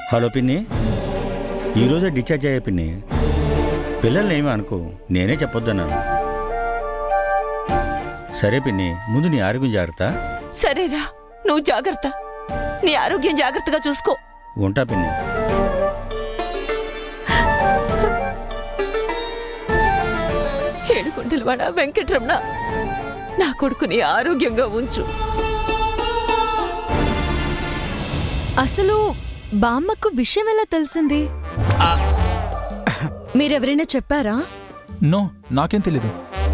Hello పిన్ని ఈరోజే discharge అయ్యే పిన్ని పిల్లల్ని ఏమీ అనుకో నేనే చెప్పొద్దన్నాను సరే పిన్ని ముందు నీ ఆరోగ్యం జాగ్రత్త సరేరా నువ్వు జాగ్రత్త నీ ఆరోగ్యం జాగ్రత్తగా చూసుకో ఉంటా పిన్ని ఏడుకొండలవాడ వెంకటరమణ నా కొడుకుని ఆరోగ్యంగా ఉంచు అసలు బామ్మకు విషయం ఎలా తెలిసింది మీరెవరైనా చెప్పారా నో నాకేం తెలీదు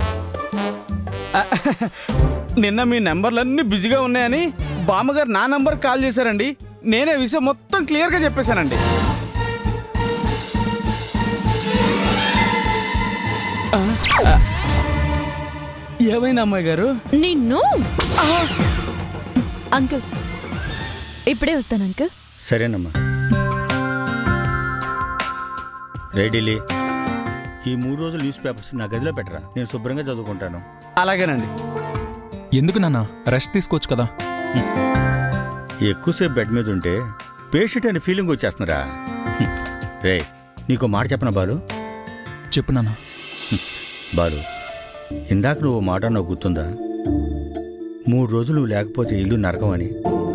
నిన్న మీ నెంబర్లన్నీ బిజీగా ఉన్నాయని బామ్మగారు నా నంబర్ కాల్ చేశారండి నేనే విషయం మొత్తం క్లియర్గా చెప్పేశానండి ఆ, ఆ. ఏమైంది అమ్మాయి గారు నిన్ను అంకుల్ ఇప్పుడే వస్తాను అంకుల్ సరేనమ్మా రేడిలీ ఈ మూడు రోజులు న్యూస్ పేపర్స్ నా గదిలో పెట్టరా నేను శుభ్రంగా చదువుకుంటాను అలాగేనండి ఎందుకు నాన్న రెస్ట్ తీసుకోవచ్చు కదా ఎక్కువసేపు బెడ్ మీద ఉంటే పేషెంట్ అనే ఫీలింగ్ వచ్చేస్తున్నారా హ్మ్. రే నీకు మాట చెప్పనా బాలు చెప్పు నాన్న బాలు ఇందాక నువ్వు ఓ మాట నాకు గుర్తుందా మూడు రోజులు నువ్వు లేకపోతే ఇల్లు నరకం అని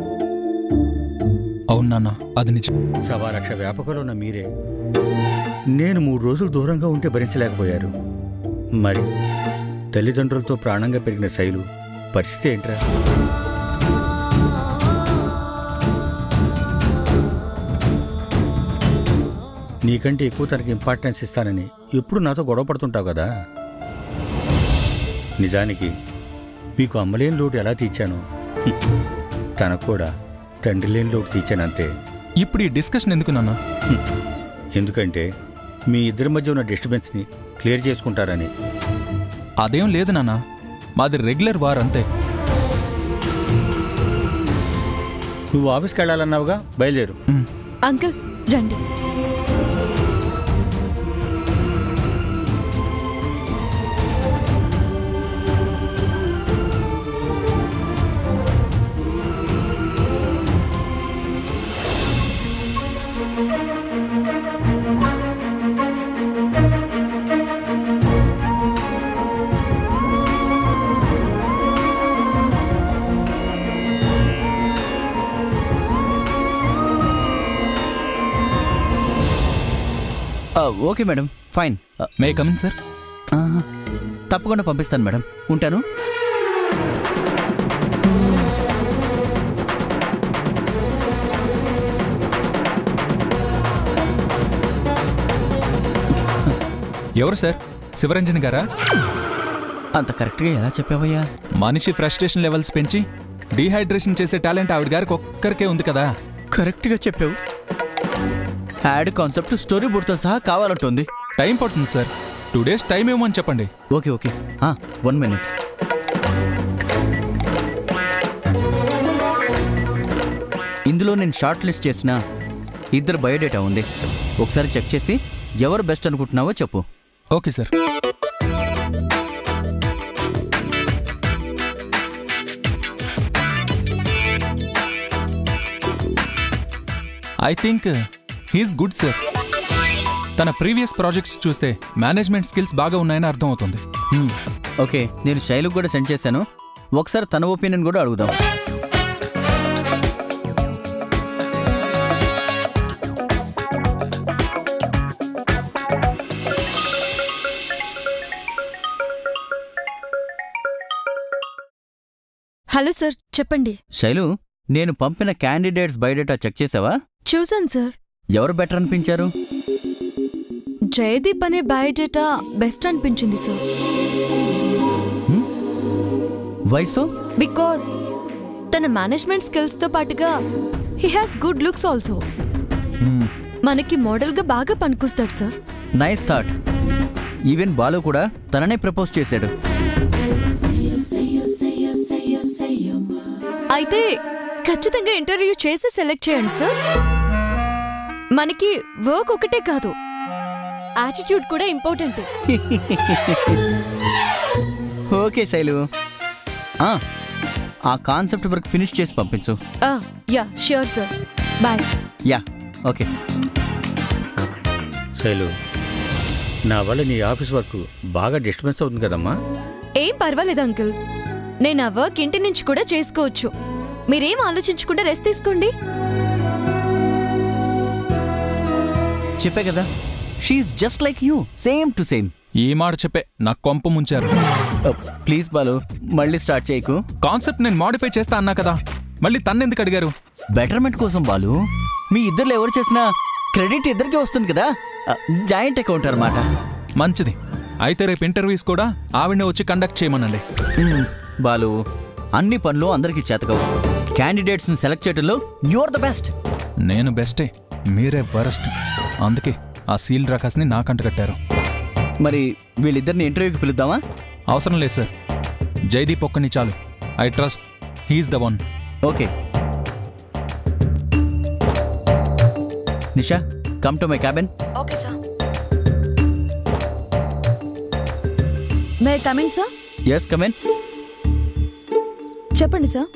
అవును నాన్న అది నిజం సవాలక్ష వ్యాపకంలో ఉన్న మీరే నేను మూడు రోజులు దూరంగా ఉంటే భరించలేకపోయారు మరి తల్లిదండ్రులతో ప్రాణంగా పెరిగిన శైలు పరిస్థితి ఏంట్రా నీకంటే ఎక్కువ తనకి ఇంపార్టెన్స్ ఇస్తానని ఎప్పుడు నాతో గొడవ పడుతుంటావు కదా నిజానికి మీకు అమ్మలేని లోటు ఎలా తీర్చానో హ్మ్. తనకు కూడా తండ్రి లేని లోటు తీర్చానంతే ఇప్పుడు ఈ డిస్కషన్ ఎందుకు నాన్న ఎందుకంటే మీ ఇద్దరి మధ్య ఉన్న డిస్టర్బెన్స్ని క్లియర్ చేసుకుంటారని అదేం లేదు నాన్న మాది రెగ్యులర్ వార్ అంతే నువ్వు ఆఫీస్కి వెళ్ళాలన్నావుగా బయలుదేరు ఉమ్. అంకుల్ రండి okay madam fine may come in sir తప్పకుండా పంపిస్తాను మేడం ఉంటాను ఎవరు సార్ శివరంజన్ గారా అంత కరెక్ట్గా ఎలా చెప్పావయ్యా మనిషి ఫ్రస్ట్రేషన్ లెవెల్స్ పెంచి డీహైడ్రేషన్ చేసే టాలెంట్ ఆవిడ గారికి ఒక్కరికే ఉంది కదా కరెక్ట్గా చెప్పావు యాడ్ కాన్సెప్ట్ స్టోరీ బోర్డ్తో సహా కావాలంటుంది టైం పడుతుంది సార్ టూ డేస్ టైం ఏమని చెప్పండి ఓకే ఓకే వన్ మినిట్ ఇందులో నేను షార్ట్ లిస్ట్ చేసిన ఇద్దరు బయోడేటా ఉంది ఒకసారి చెక్ చేసి ఎవరు బెస్ట్ అనుకుంటున్నావో చెప్పు okay sir I think he's good sir తన ప్రీవియస్ ప్రాజెక్ట్స్ చూస్తే మేనేజ్మెంట్ స్కిల్స్ బాగా ఉన్నాయని అర్థం అవుతుంది హ్మ్. ఓకే నేను శైలుకు కూడా సెండ్ చేశాను ఒకసారి తన ఒపీనియన్ కూడా అడుగుదాం హలో సార్ చెప్పండి శైలు నేను పంపిన క్యాండిడేట్స్ బయోడేటా చెక్ చేసావా చూసాను సార్ ఎవరు బెటర్ అనిపించారు జయదీప్ అనే బయోడేటా బెస్ట్ అనిపించింది సార్ వయసు బికాస్ తన మేనేజ్మెంట్ స్కిల్స్ తో పాటుగా he has good looks also మనకి మోడల్ గా బాగా పనికొస్తాడు sir nice thought even Balu కూడా తననే ప్రపోజ్ చేశాడు అయితే ఖచ్చితంగా ఇంటర్వ్యూ చేసి సెలెక్ట్ చేయండి సార్ మనకి వర్క్ ఒకటే కాదు యాటిట్యూడ్ కూడా ఇంపార్టెంట్ ఓకే శైలు ఆ, ఆ కాన్సెప్ట్ వర్క్ ఫినిష్ చేసి పంపించు yeah sure sir bye yeah okay Shailu నా వల్ల నీ ఆఫీస్ వర్క్ బాగా డిస్టర్బెన్స్ అవుతుంది కదమ్మా ఏం పర్వాలేదు అంకుల్ నేను ఆ వర్క్ ఇంటి నుంచి కూడా చేసుకోవచ్చు మీరేం ఆలోచించకుండా రెస్ట్ తీసుకోండి చెప్పే కదా షీఈ్ just like you same to same ఈ మాట చెప్పే నా కొంప ముంచారు ప్లీజ్ బాలు మళ్ళీ స్టార్ట్ చేయకు కాన్సెప్ట్ నేను మాడిఫై చేస్తా అన్నా కదా మళ్ళీ తన్నెందుకు అడిగారు బెటర్మెంట్ కోసం బాలు మీ ఇద్దరు ఎవరు చేసినా క్రెడిట్ ఇద్దరికి వస్తుంది కదా జాయింట్ అకౌంట్ అనమాట మంచిది అయితే రేపు ఇంటర్వ్యూస్ కూడా ఆవిడనే వచ్చి కండక్ట్ చేయమనండి బాలు అన్ని పనులు అందరికీ చేతకవు క్యాండిడేట్స్ని సెలెక్ట్ చేయడంలో యూఆర్ ద బెస్ట్ నేను బెస్టే మీరే వరస్ట్ అందుకే ఆ సీల్ రకాస్ని నాకంట కట్టారు మరి వీళ్ళిద్దరిని ఇంటర్వ్యూకి పిలుద్దామా అవసరం లేదు సార్ జైదీప్ ఒక్కని చాలు I trust he's the one okay Nisha come to my cabin okay sir may come in sir yes come in చెప్పండి సార్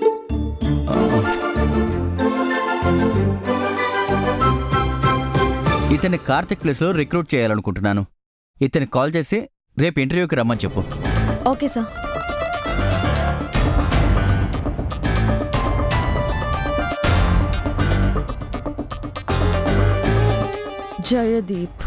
ఇతన్ని కార్తిక్ ప్లేస్లో రిక్రూట్ చేయాలనుకుంటున్నాను ఇతన్ని కాల్ చేసి రేపు ఇంటర్వ్యూకి రమ్మని చెప్పు ఓకే సార్ జయదీప్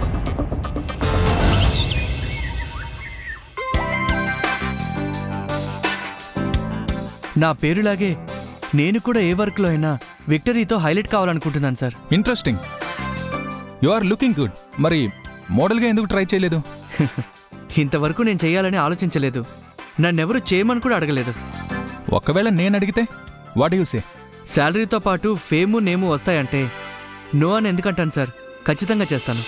నా పేరులాగే నేను కూడా ఏ వర్క్లో అయినా విక్టరీతో హైలైట్ కావాలనుకుంటున్నాను sir interesting you are looking good మరి మోడల్గా ఎందుకు ట్రై చేయలేదు ఇంతవరకు నేను చేయాలని ఆలోచించలేదు నన్నెవరు చేయమని కూడా అడగలేదు ఒకవేళ నేను అడిగితే వాట్ యూ సే శాలరీతో పాటు ఫేము నేము వస్తాయంటే నో అని ఎందుకంటాను సార్ ఖచ్చితంగా చేస్తాను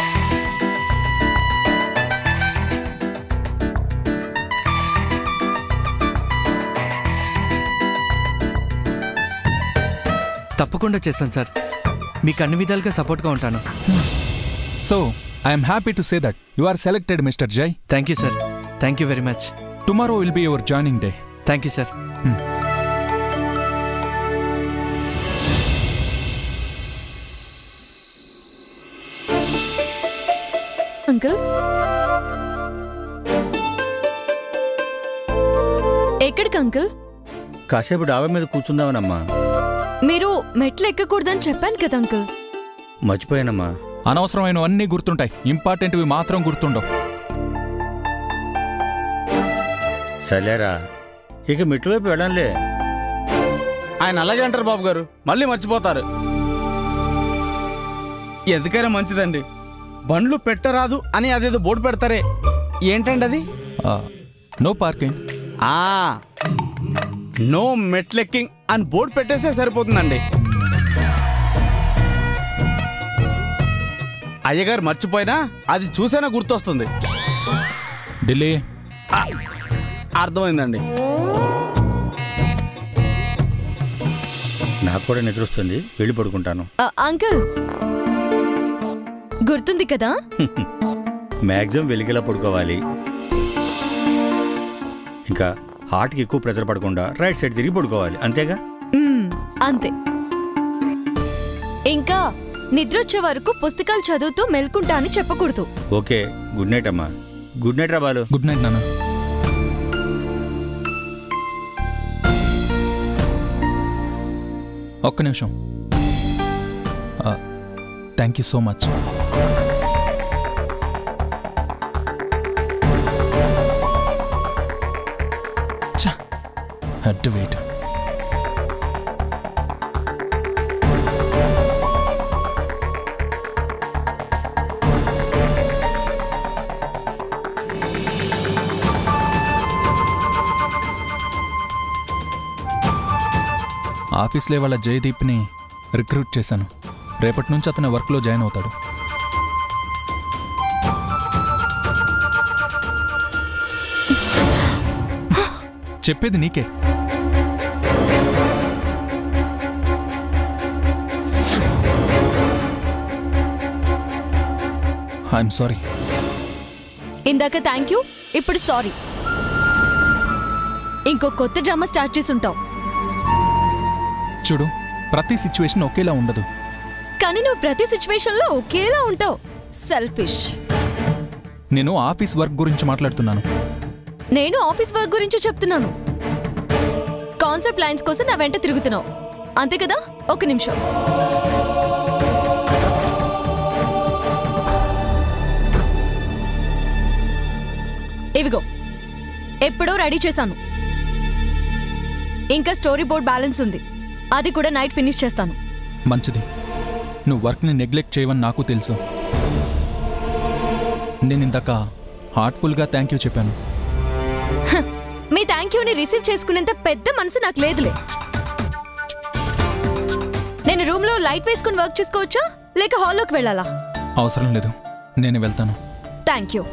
తప్పకుండా చేస్తాను సార్ మీకు అన్ని విధాలుగా సపోర్ట్గా ఉంటాను so I'm happy to say that you are selected mister Jai thank you sir thank you very much tomorrow will be your joining day thank you sir uncle ఎక్కడికి అంకుల్ కాసేపు డాబా మీద కూర్చుందామనమ్మా మీరు మెట్లు ఎక్కకూడదని చెప్పాను కదా అంకుల్ మర్చిపోయానమ్మా అనవసరమైనవన్నీ గుర్తుంటాయి ఇంపార్టెంట్వి మాత్రం గుర్తుండవు సరేరా ఇక మెట్ల వైపు వెళ్ళంలే ఆయన అలాగే అంటారు బాబు గారు మళ్ళీ మర్చిపోతారు ఎందుకైనా మంచిదండి బండ్లు పెట్టరాదు అని అదేదో బోర్డు పెడతారే ఏంటండి అది నో పార్కింగ్ ఆ నో మెట్లెక్కింగ్ అని బోర్డు పెట్టేస్తే సరిపోతుందండి అయ్యగారు మర్చిపోయినా అది చూసైనా గుర్తొస్తుంది ఢిల్లీ అర్థమైందండి నాకు కూడా నిద్ర వస్తుంది వెళ్ళి పడుకుంటాను ఆ, అంకుల్ గుర్తుంది కదా మ్యాక్సిమం వెలిగేలా పడుకోవాలి ఇంకా హార్ట్కి ఎక్కువ ప్రెజర్ పడకుండా రైట్ సైడ్ తిరిగి పడుకోవాలి అంతేగా మ్మ్, అంతే ఇంకా నిద్ర వచ్చే వరకు పుస్తకాలు చదువుతూ మెల్కుంటా అని చెప్పకూడదు ఓకే గుడ్ నైట్ అమ్మా గుడ్ నైట్ రా బాలు గుడ్ నైట్ నాన్న ఒక్క నిమిషం thank you so much head to wait ఆఫీస్లో వాళ్ళ జయదీప్ని రిక్రూట్ చేశాను రేపటి నుంచి అతను వర్క్లో జాయిన్ అవుతాడు చెప్పేది నీకే ఐఎమ్ సారీ ఇందాక థ్యాంక్ యూ ఇప్పుడు సారీ ఇంకో కొత్త డ్రామా స్టార్ట్ చేసి ఉంటావు చూడు ప్రతి సిచ్యువేషన్ ఒకేలా ఉండదు కానీ నువ్వు ప్రతి సిచ్యువేషన్లో ఒకేలా ఉంటావు సెల్ఫిష్ నేను ఆఫీస్ వర్క్ గురించి మాట్లాడుతున్నాను నేను ఆఫీస్ వర్క్ గురించి చెప్తున్నాను కాన్సెప్ట్ లైన్స్ కోసం నా వెంట తిరుగుతున్నావు అంతే కదా ఒక నిమిషం ఇవిగో ఎప్పుడో రెడీ చేశాను ఇంకా స్టోరీ బోర్డ్ బ్యాలెన్స్ ఉంది అది కూడా నైట్ ఫినిష్ చేస్తాను మంచిది నువ్వు వర్క్ని నెగ్లెక్ట్ చేయవని నాకు తెలుసు నేను ఇందాక హార్ట్ఫుల్గా థ్యాంక్ యూ చెప్పాను మీ థ్యాంక్ యూని రిసీవ్ చేసుకునేంత పెద్ద మనసు నాకు లేదులే నేను రూమ్లో లైట్ వేసుకుని వర్క్ చేసుకోవచ్చా లేక హాల్లోకి వెళ్ళాలా అవసరం లేదు నేను వెళ్తాను thank you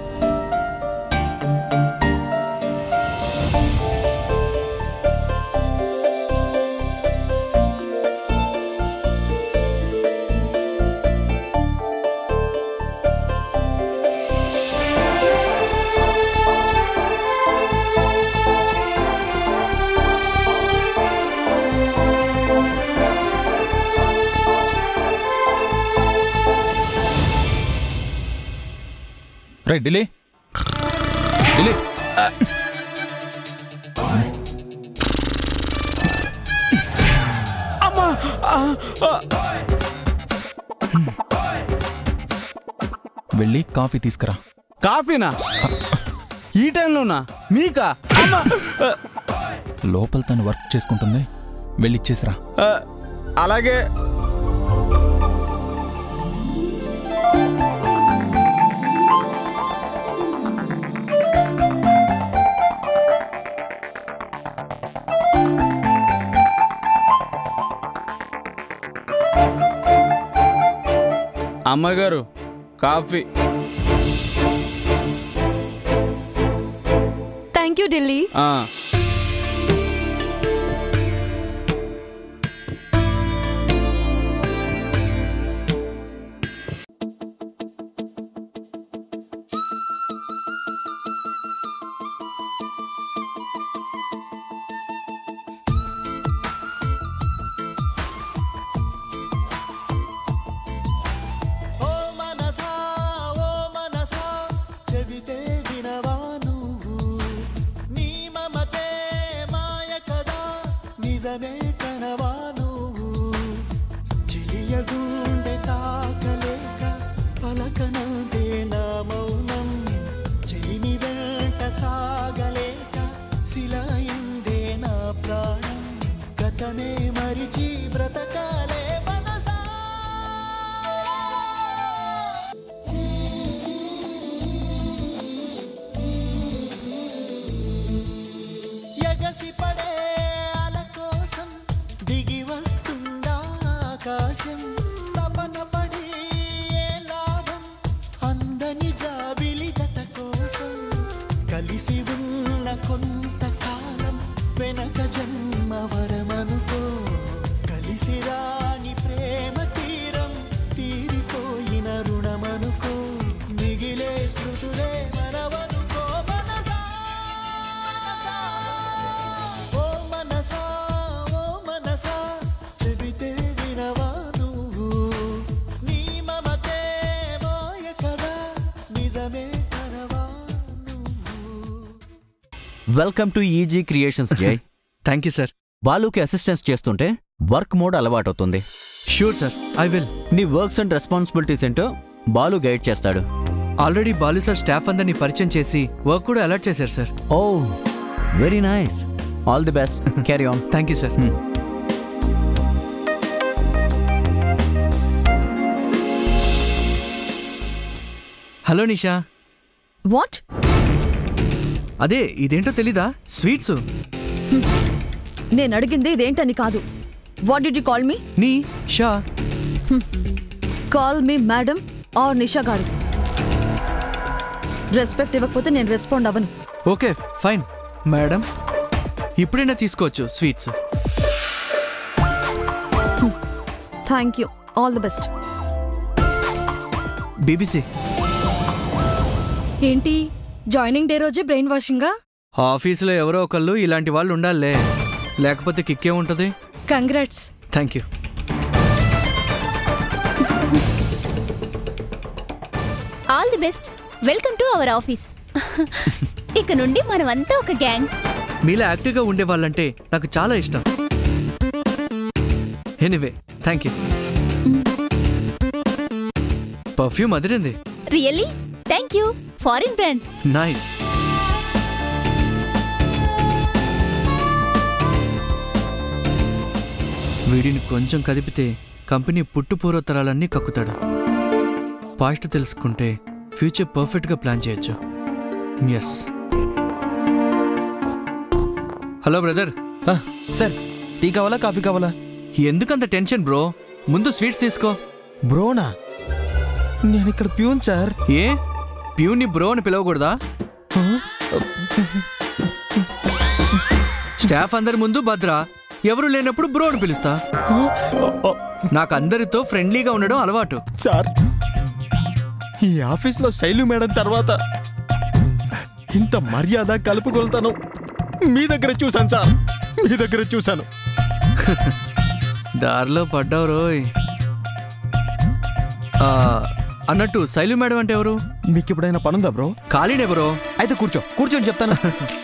right delay delay వెళ్ళి కాఫీ తీసుకురా కాఫీనా ఈ టైంలోనా మీకా అమ్మా! ఆ, లోపల తను వర్క్ చేసుకుంటుంది వెళ్ళి ఇచ్చేసిరా ఆ, అలాగే అమ్మగారు కాఫీ థ్యాంక్ యూ ఢిల్లీ ఆ, ఓ మనసా ఓ మనసా చెబితే వినవా నువ్వు నీ మమతే మాయ కదా నిజమే కనవా నువ్వు చెలియ గుండె తాకలేక పలకనందే నా మౌనం చెలిని వెంట సాగలేక శిలాయిందే నా ప్రాణం గతమే మరిచి బ్రతకాలే మనసా ఎగసి పడే అల కోసం దిగి వస్తుందా ఆకాశం తపన పడి ఏ లాభం అందని జాబిలి జత కోసం కలిసి ఉన్న కొంతకాలం వెనక జన్మ వరమనుకో కలిసి రాని ప్రేమ తీరం తీరిపోయిన రుణమనుకో మిగిలే స్మృతులే మనవనుకో మనసా ఓ మనసా ఓ మనసా చెబితే వినవా నువ్వు నీ మమతే మాయ కదా నిజమే కనవా నువ్వు welcome to easy creations Jai thank you sir బాలుకి అసిస్టెన్స్ చేస్తుంటే వర్క్ మోడ్ అలవాటవుతుంది షూర్ సార్ ఐ విల్ నీ వర్క్స్ అండ్ రెస్పాన్సిబిలిటీస్ ఏంటో బాలు గైడ్ చేస్తాడు ఆల్రెడీ బాలు సార్ స్టాఫ్ అందరినీ పరిచయం చేసి వర్క్ కూడా అలర్ట్ చేశారు sir oh very nice all the best carry on thank you sir hello Nisha what అదే ఇదేంటో తెలీదా స్వీట్స్ నేను అడిగింది ఇదేంటని కాదు what did you call me నీ Shah call me madam or Nisha గారు రెస్పెక్ట్ ఇవ్వకపోతే నేను రెస్పాండ్ అవ్వను ఓకే ఫైన్ మేడం ఇప్పుడైనా తీసుకోవచ్చు sweets thank you all the best BBC ఏంటి జాయినింగ్ డే రోజే బ్రెయిన్ వాషింగా ఆఫీసులో ఎవరో ఒకళ్ళు ఇలాంటి వాళ్ళు ఉండాలే లేకపోతే కిక్కే ఉంటుంది congrats thank you the best welcome to our office ఇక నుండి మనమంతా ఒక గ్యాంగ్ మీలా యాక్టివ్గా ఉండే వాళ్ళంటే నాకు చాలా ఇష్టం ఎనీవే థ్యాంక్ యూ పర్ఫ్యూమ్ అదిరింది really thank you foreign brand nice వీడిని కొంచెం కదిపితే కంపెనీ పుట్టు పూర్వతరాలన్నీ కక్కుతాడు పాస్ట్ తెలుసుకుంటే ఫ్యూచర్ పర్ఫెక్ట్గా ప్లాన్ చేయొచ్చు yes hello brother sir tea కావాలా కాఫీ కావాలా ఎందుకంత టెన్షన్ బ్రో ముందు స్వీట్స్ తీసుకో బ్రోనా నేను ఇక్కడ ప్యూన్ సార్ ఏ ప్యూని బ్రో అని పిలవకూడదా స్టాఫ్ అందరి ముందు భద్ర ఎవరు లేనప్పుడు బ్రో అని పిలుస్తా నాకు అందరితో ఫ్రెండ్లీగా ఉండడం అలవాటు సార్ ఈ ఆఫీస్లో శైలు మేడం తర్వాత ఇంత మర్యాద కలుపుకొలుతాను మీ దగ్గర చూశాను సార్ మీ దగ్గర చూశాను దారిలో పడ్డావు రోయ్ ఆ, అన్నట్టు శైలు మేడం అంటే ఎవరు మీకు ఎప్పుడైనా పనుందా బ్రో ఖాళీనే బ్రో అయితే కూర్చో కూర్చొని చెప్తాను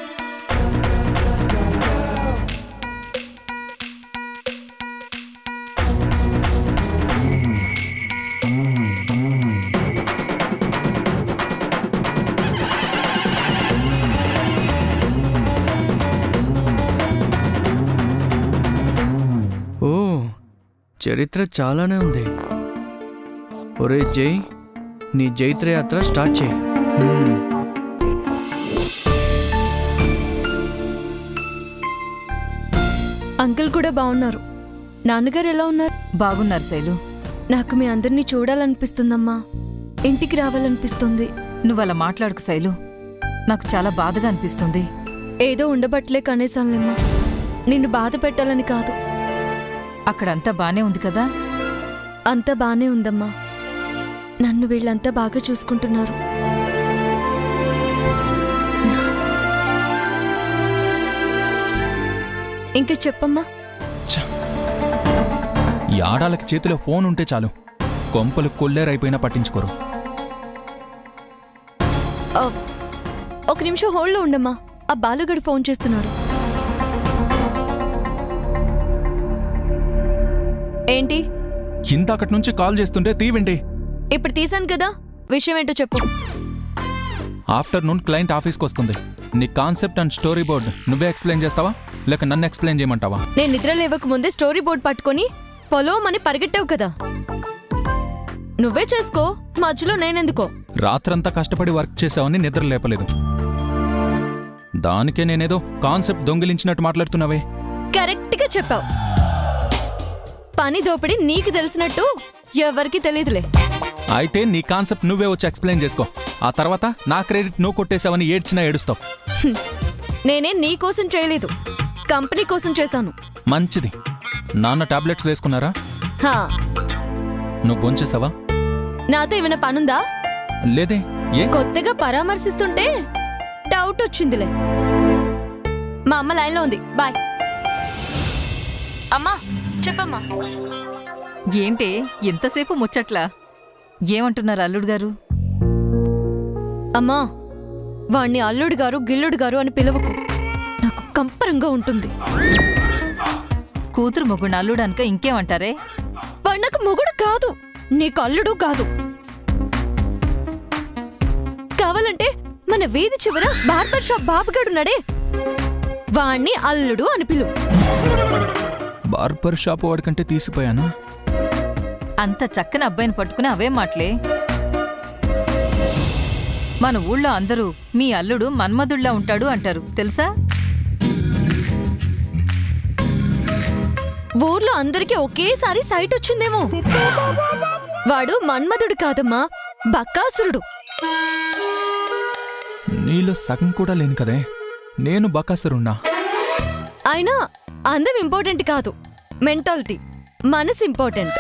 ఓ చరిత్ర చాలానే ఉంది ఒరే జై నీ జైత్రయాత్ర స్టార్ట్ చేయి హ్మ్. అంకుల్ కూడా బాగున్నారు నాన్నగారు ఎలా ఉన్నారు బాగున్నారు శైలు నాకు మీ అందరినీ చూడాలనిపిస్తుందమ్మా ఇంటికి రావాలనిపిస్తుంది నువ్వు అలా మాట్లాడుకు శైలు నాకు చాలా బాధగా అనిపిస్తుంది ఏదో ఉండబట్లే కనేసానులేమ్మా నిన్ను బాధ పెట్టాలని కాదు అక్కడంతా బానే ఉంది కదా అంతా బానే ఉందమ్మా నన్ను వీళ్ళంతా బాగా చూసుకుంటున్నారు ఇంకా చెప్పమ్మా ఈ ఆడాళ్ళకి చేతిలో ఫోన్ ఉంటే చాలు కొంపలు కొల్లేరైపోయినా పట్టించుకోరు ఆ, ఒక నిమిషం హోల్డ్లో ఉండమ్మా ఆ బాలుగడు ఫోన్ చేస్తున్నారు ఏంటి ఇంతకటి నుంచి కాల్ చేస్తుంటే తీవండి ఇప్పుడు తీసాను కదా విషయం ఏంటో చెప్పు ఆఫ్టర్నూన్ క్లయింట్ ఆఫీస్కి వస్తుంది నీ కాన్సెప్ట్ అండ్ స్టోరీ బోర్డ్ నువ్వే ఎక్స్ప్లెయిన్ చేస్తావా లేక నన్ను ఎక్స్ప్లెయిన్ చేయమంటావా నేను నిద్ర లేవక ముందే స్టోరీ బోర్డ్ పట్టుకొని పొలవమని పరిగెట్టావు కదా నువ్వే చేసుకో మధ్యలో నేనెందుకో రాత్రంతా కష్టపడి వర్క్ చేసావని నిద్ర లేపలేదు దానికే నేనేదో కాన్సెప్ట్ దొంగిలించినట్టు మాట్లాడుతున్నావే కరెక్ట్గా చెప్పావు పని దోపిడి నీకు తెలిసినట్టు ఎవరికి తెలియదులే అయితే నీ కాన్సెప్ట్ నువ్వే వచ్చి ఎక్స్ప్లెయిన్ చేసుకో ఆ తర్వాత నా క్రెడిట్ నువ్వు కొట్టేసావని ఏడ్చినా ఏడుస్తావు హ్మ్. నేనే నీ కోసం చేయలేదు కంపెనీ కోసం చేశాను మంచిది నాన్న టాబ్లెట్స్ వేసుకున్నారా హా నువ్వు భోంచేసావా నాతో ఏమైనా పనుందా లేదే ఏ కొత్తగా పరామర్శిస్తుంటే డౌట్ వచ్చిందిలే మా అమ్మ లైన్లో ఉంది బాయ్ అమ్మా చెప్పమ్మా ఏంటి ఎంతసేపు ముచ్చట్లా ఏమంటున్నారు అల్లుడు గారు అమ్మా వాణ్ణి అల్లుడు గారు గిల్లుడు గారు అని పిలవకు నాకు కంపరంగా ఉంటుంది కూతురు మొగుడు అల్లుడు అనక ఇంకేమంటారే వాడు నాకు మొగుడు కాదు నీకు అల్లుడు కాదు కావాలంటే మన వీధి చివర బార్బర్ షాప్ బాబుగాడున్నాడే వాణ్ణి అల్లుడు అని పిలువు బార్బర్ షాప్ వాడికంటే తీసిపోయానా అంత చక్కని అబ్బాయిని పట్టుకుని అవే మాటలే మన ఊళ్ళో అందరూ మీ అల్లుడు మన్మధుళ్లా ఉంటాడు అంటారు తెలుసా ఊర్లో అందరికీ ఒకేసారి సైట్ వచ్చిందేమో వాడు మన్మధుడు కాదమ్మా బక్కాసురుడు నీలో సగం కూడా లేను కదే నేను బకాసురున్నా అయినా అందం ఇంపార్టెంట్ కాదు మెంటాలిటీ మనసు ఇంపార్టెంట్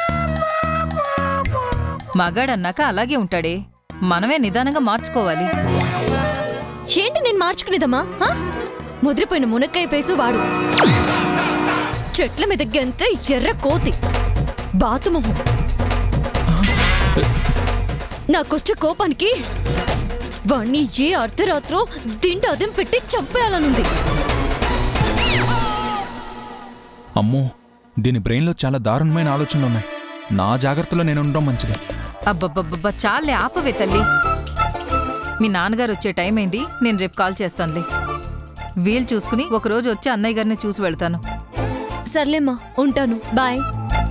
మగాడన్నాక అలాగే ఉంటాడే మనమే నిదానంగా మార్చుకోవాలి ఏంటి నేను మార్చుకునేదమ్మా హా? ముదిరిపోయిన మునక్కాయ ఫేసు వాడు చెట్ల మీద గెంత ఎర్ర కోతి బాతుమొహం నాకొచ్చే కోపానికి వాణ్ణి ఏ అర్ధరాత్రో దింట అదెం పెట్టి చంపేయాలనుంది అమ్మో దీని బ్రెయిన్లో చాలా దారుణమైన ఆలోచనలు ఉన్నాయి నా జాగ్రత్తలో నేను ఉండడం మంచిది అబ్బబ్బబ్బబ్బా చాలే ఆపవే తల్లి మీ నాన్నగారు వచ్చే టైం అయింది నేను రేపు కాల్ చేస్తానులే వీలు చూసుకుని ఒకరోజు వచ్చి అన్నయ్య గారిని చూసి వెళ్తాను సర్లేమ్మా ఉంటాను బాయ్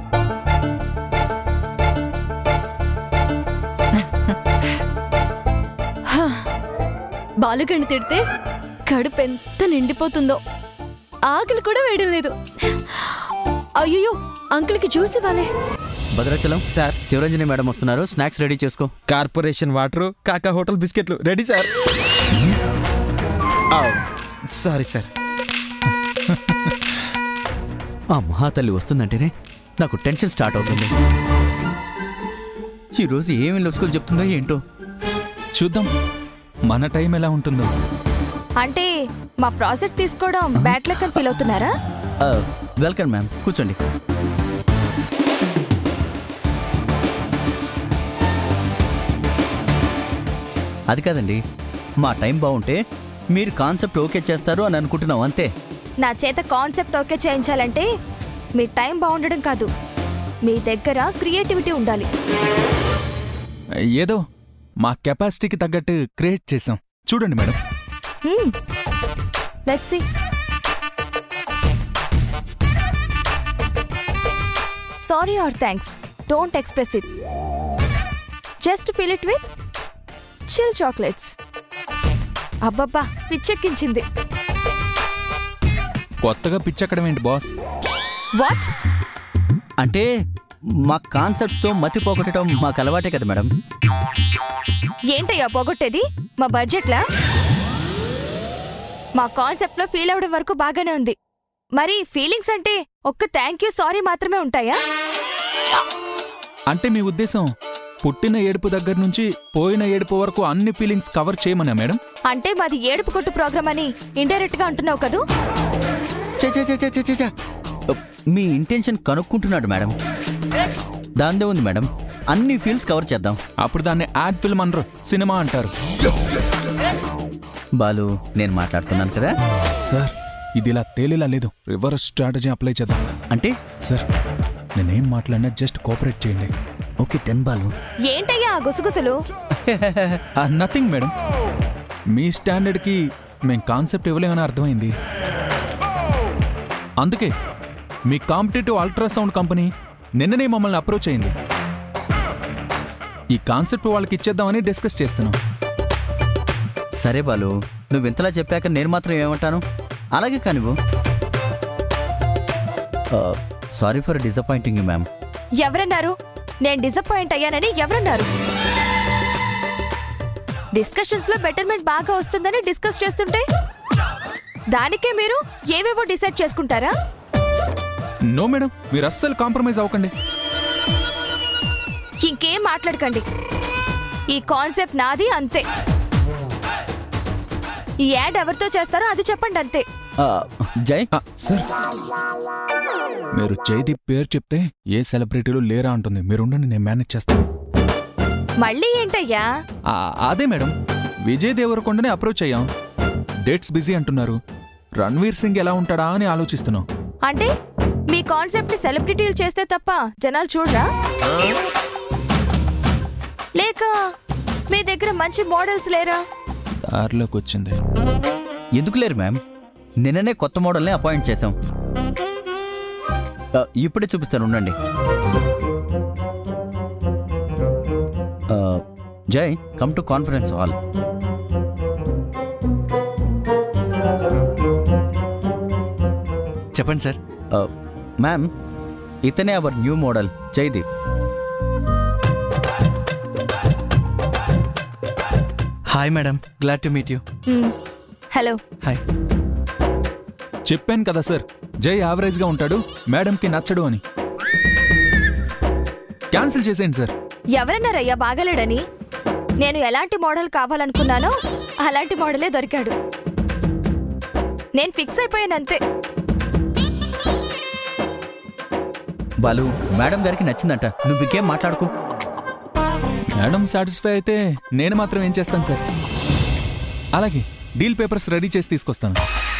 హా, బాలుగణ్ణి తిడితే కడుపు ఎంత నిండిపోతుందో ఆకలి కూడా వేయడం లేదు అయ్యో అంకుల్కి జ్యూస్ ఇవ్వాలి భద్రాచలం సార్ శివరంజని మేడం వస్తున్నారు స్నాక్స్ రెడీ చేసుకో కార్పొరేషన్ వాటర్ కాకా హోటల్ బిస్కెట్లు రెడీ సార్ సారీ సార్ ఆ మహాతల్లి వస్తుందంటేనే నాకు టెన్షన్ స్టార్ట్ అవుతుంది ఈరోజు ఏమి లొసుకులు చెప్తుందో ఏంటో చూద్దాం మన టైం ఎలా ఉంటుందో అంటే మా ప్రాజెక్ట్ తీసుకోవడం బ్యాడ్ లక్ అని ఫీల్ అవుతున్నారా ఆ, వెల్కమ్ మ్యామ్ కూర్చోండి అది కాదండి మా టైం బాగుంటే మీరు కాన్సెప్ట్ ఓకే చేస్తారు అని అనుకుంటున్నాం అంతే నా చేత కాన్సెప్ట్ ఓకే చేయించాలంటే మీ టైం బాగుండడం కాదు మీ దగ్గర క్రియేటివిటీ ఉండాలి ఏదో మా కెపాసిటీకి తగ్గట్టు క్రియేట్ చేసాం చూడండి madam let's see sorry or thanks don't express it just fill it with chill chocolates అబ్బబ్బా పిచ్చెక్కించింది కొత్తగా పిచ్చెక్కడం ఏంటి బాస్ వాట్ అంటే మా కాన్సెప్ట్స్తో మతి పోగొట్టడం మాకు అలవాటే కదా మేడం ఏంటయ్యా పోగొట్టేది మా బడ్జెట్లా మా కాన్సెప్ట్లో ఫీల్ అవడం వరకు బాగానే ఉంది మరి ఫీలింగ్స్ అంటే ఒక్క థ్యాంక్ యూ సారీ మాత్రమే ఉంటాయా అంటే మీ ఉద్దేశం పుట్టిన ఏడుపు దగ్గర నుంచి పోయిన ఏడుపు వరకు అన్ని ఫీలింగ్స్ కవర్ చేయమనా మేడం అంటే మాది ఏడుపు కొట్టు ప్రోగ్రామ్ అని ఇండైరెక్ట్ గా అంటున్నావు కదూ చే చే చే చే చే చే చే. మీ ఇంటెన్షన్ కనుక్కుంటున్నాడు మేడం దాందే ఉంది మేడం అన్ని ఫీల్స్ కవర్ చేద్దాం అప్పుడు దాన్ని యాడ్ ఫిల్మ్ అనరు సినిమా అంటారు బాలు నేను మాట్లాడుతున్నాను కదా సార్ ఇది ఇలా తేలిలా లేదు రివర్స్ స్ట్రాటజీ అప్లై చేద్దాం అంటే సార్ నేనేం మాట్లాడినా జస్ట్ కోఆపరేట్ చేయండి ఓకే టెన్ బాలు ఏంటయ్యా ఆ గుసగుసలు నథింగ్ మేడం మీ స్టాండర్డ్కి మేం కాన్సెప్ట్ ఇవ్వలేమని అర్థమైంది అందుకే మీ కాంపిటేటివ్ అల్ట్రాసౌండ్ కంపెనీ నిన్ననే మమ్మల్ని అప్రోచ్ అయింది ఈ కాన్సెప్ట్ వాళ్ళకి ఇచ్చేద్దామని డిస్కస్ చేస్తున్నాం సరే బాలు నువ్వు ఇంతలా చెప్పాక నేను మాత్రం ఏమంటాను అలాగే కానివ్వు sorry for disappointing you ma'am ఎవరన్నారు నేను డిసప్పాయింట్ అయ్యానని ఎవరన్నారు డిస్కషన్స్ లో బెటర్మెంట్ బాగా వస్తుందని డిస్కస్ చేస్తుంటే దానికే మీరు ఏవేవో డిసైడ్ చేసుకుంటారా నో మేడం మీరు అస్సలు కాంప్రమైజ్ అవ్వకండి ఇంకేం మాట్లాడకండి ఈ కాన్సెప్ట్ నాది అంతే ఈ యాడ్ ఎవరితో చేస్తారో అది చెప్పండి అంతే జై సార్ మీరు జైదీప్ పేరు చెప్తే ఏ సెలబ్రిటీలు లేరా అంటుంది మీరుండండి నేను మేనేజ్ చేస్తాను మళ్ళీ ఏంటయ్యా ఆ, అదే మేడం విజయ్ దేవరకొండని అప్రోచ్ అయ్యాం డేట్స్ బిజీ అంటున్నారు రణ్వీర్ సింగ్ ఎలా ఉంటాడా అని ఆలోచిస్తున్నాం అంటే మీ కాన్సెప్ట్ ని సెలబ్రిటీలు చేస్తే తప్ప జనాలు చూడరా లేక మీ దగ్గర మంచి మోడల్స్ లేరా దారిలోకి వచ్చింది ఎందుకు లేరు మ్యామ్ నిన్ననే కొత్త మోడల్ని అపాయింట్ చేశాం ఆ, ఇప్పుడే చూపిస్తాను ఉండండి ఆ, Jai come to conference hall చెప్పండి సార్ మ్యామ్ ఇతనే our new model Jaideep hi madam glad to meet you hello hi చెప్పాను కదా సార్ జై యావరేజ్గా ఉంటాడు మేడంకి నచ్చడు అని క్యాన్సిల్ చేసేయండి సార్ ఎవరన్నారయ్యా బాగలేడని నేను ఎలాంటి మోడల్ కావాలనుకున్నానో అలాంటి మోడలే దొరికాడు నేను ఫిక్స్ అయిపోయానంతే బాలు మేడం గారికి నచ్చిందంట నువ్వు ఇంకేం మాట్లాడుకో మేడం సాటిస్ఫై అయితే నేను మాత్రం ఏం చేస్తాను సార్ అలాగే డీల్ పేపర్స్ రెడీ చేసి తీసుకొస్తాను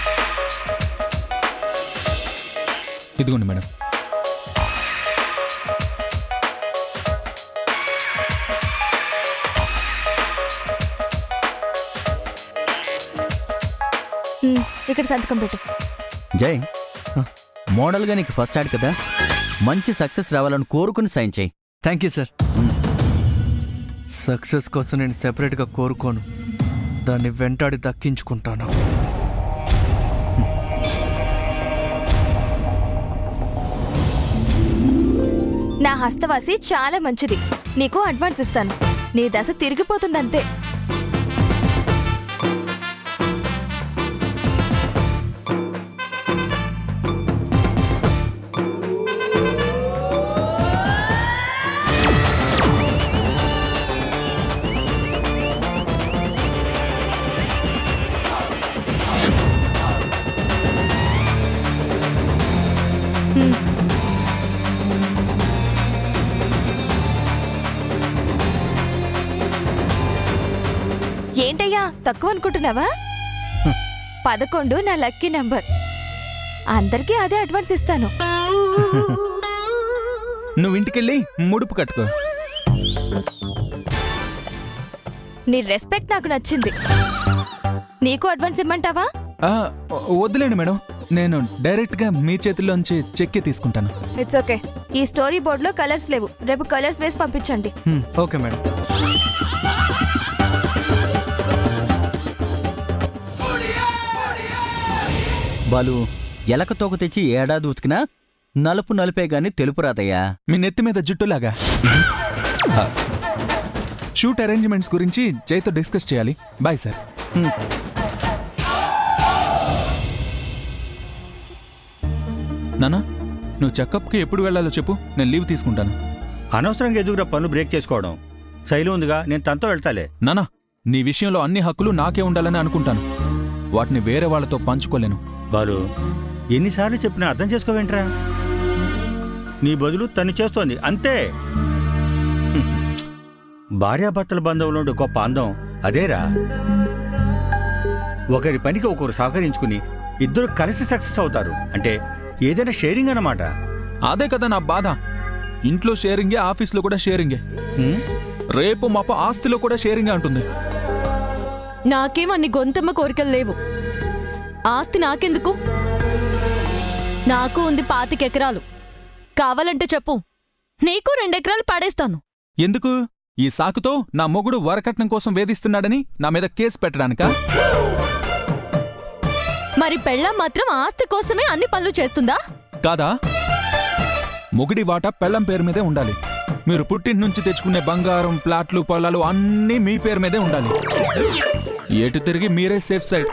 ఇదిగోండి మేడం ఉమ్, ఇక్కడ సంతకం పెట్టు జై మోడల్గా నీకు ఫస్ట్ యాడ్ కదా మంచి సక్సెస్ రావాలని కోరుకుని సైన్ చేయి థ్యాంక్ యూ సార్ సక్సెస్ కోసం నేను సెపరేట్గా కోరుకోను దాన్ని వెంటాడి దక్కించుకుంటాను నా హస్తవాసి చాలా మంచిది నీకు అడ్వాన్స్ ఇస్తాను నీ దశ తిరిగిపోతుందంతే ఏంటయ్యా తక్కువ అనుకుంటున్నావా పదకొండు నా లక్కీ నంబర్ అందరికీ అదే అడ్వాన్స్ ఇస్తాను నువ్వు ఇంటికెళ్ళి ముడుపు కట్టుకో నీ రెస్పెక్ట్ నాకు నచ్చింది నీకు అడ్వాన్స్ ఇమ్మంటావా ఆ, వద్దులేండి మేడం నేను డైరెక్ట్గా మీ చేతిలోంచి చెక్కి తీసుకుంటాను ఇట్స్ ఓకే ఈ స్టోరీ బోర్డులో కలర్స్ లేవు రేపు కలర్స్ వేసి పంపించండి హ్మ్, ఓకే మేడం బాలు ఎలక తోక తెచ్చి ఏడాది ఉతికినా నలుపు నలుపే గాని తెలుపు రాదయ్యా మీ నెత్తి మీద జుట్టులాగా ఆ, షూట్ అరేంజ్మెంట్స్ గురించి జైతో డిస్కస్ చేయాలి బాయ్ సార్ నానా నువ్వు చెకప్కి ఎప్పుడు వెళ్ళాలో చెప్పు నేను లీవ్ తీసుకుంటాను అనవసరంగా ఎదుగురా పనులు బ్రేక్ చేసుకోవడం శైలి ఉందిగా నేను తనతో వెళ్తాలే నానా నీ విషయంలో అన్ని హక్కులు నాకే ఉండాలని అనుకుంటాను వాటిని వేరే వాళ్ళతో పంచుకోలేను బాలు ఎన్నిసార్లు చెప్పినా అర్థం చేసుకోవేంట్రా నీ బదులు తను చేస్తోంది అంతే హ్మ్. భార్యాభర్తల బంధంలో ఉండే గొప్ప అందం అదేరా ఒకరి పనికి ఒకరు సహకరించుకుని ఇద్దరు కలిసి సక్సెస్ అవుతారు అంటే ఏదైనా షేరింగ్ అన్నమాట అదే కదా నా బాధ ఇంట్లో షేరింగే ఆఫీస్లో కూడా షేరింగే హ్మ్? రేపు మాప ఆస్తిలో కూడా షేరింగే అంటుంది నాకేం అన్ని గొంతమ్మ కోరికలు లేవు ఆస్తి నాకెందుకు నాకు ఉంది పాతికెకరాలు కావాలంటే చెప్పు నీకు రెండెకరాలు పడేస్తాను ఎందుకు ఈ సాకుతో నా మొగుడు వరకట్నం కోసం వేధిస్తున్నాడని నా మీద కేసు పెట్టడానికా మరి పెళ్ళం మాత్రం ఆస్తి కోసమే అన్ని పనులు చేస్తుందా కాదా మొగుడి వాటా పెళ్ళం పేరు మీదే ఉండాలి మీరు పుట్టింటి నుంచి తెచ్చుకునే బంగారం ప్లాట్లు పొలాలు అన్నీ మీ పేరు మీదే ఉండాలి ఏటు తిరిగి మీరే సేఫ్ సైడ్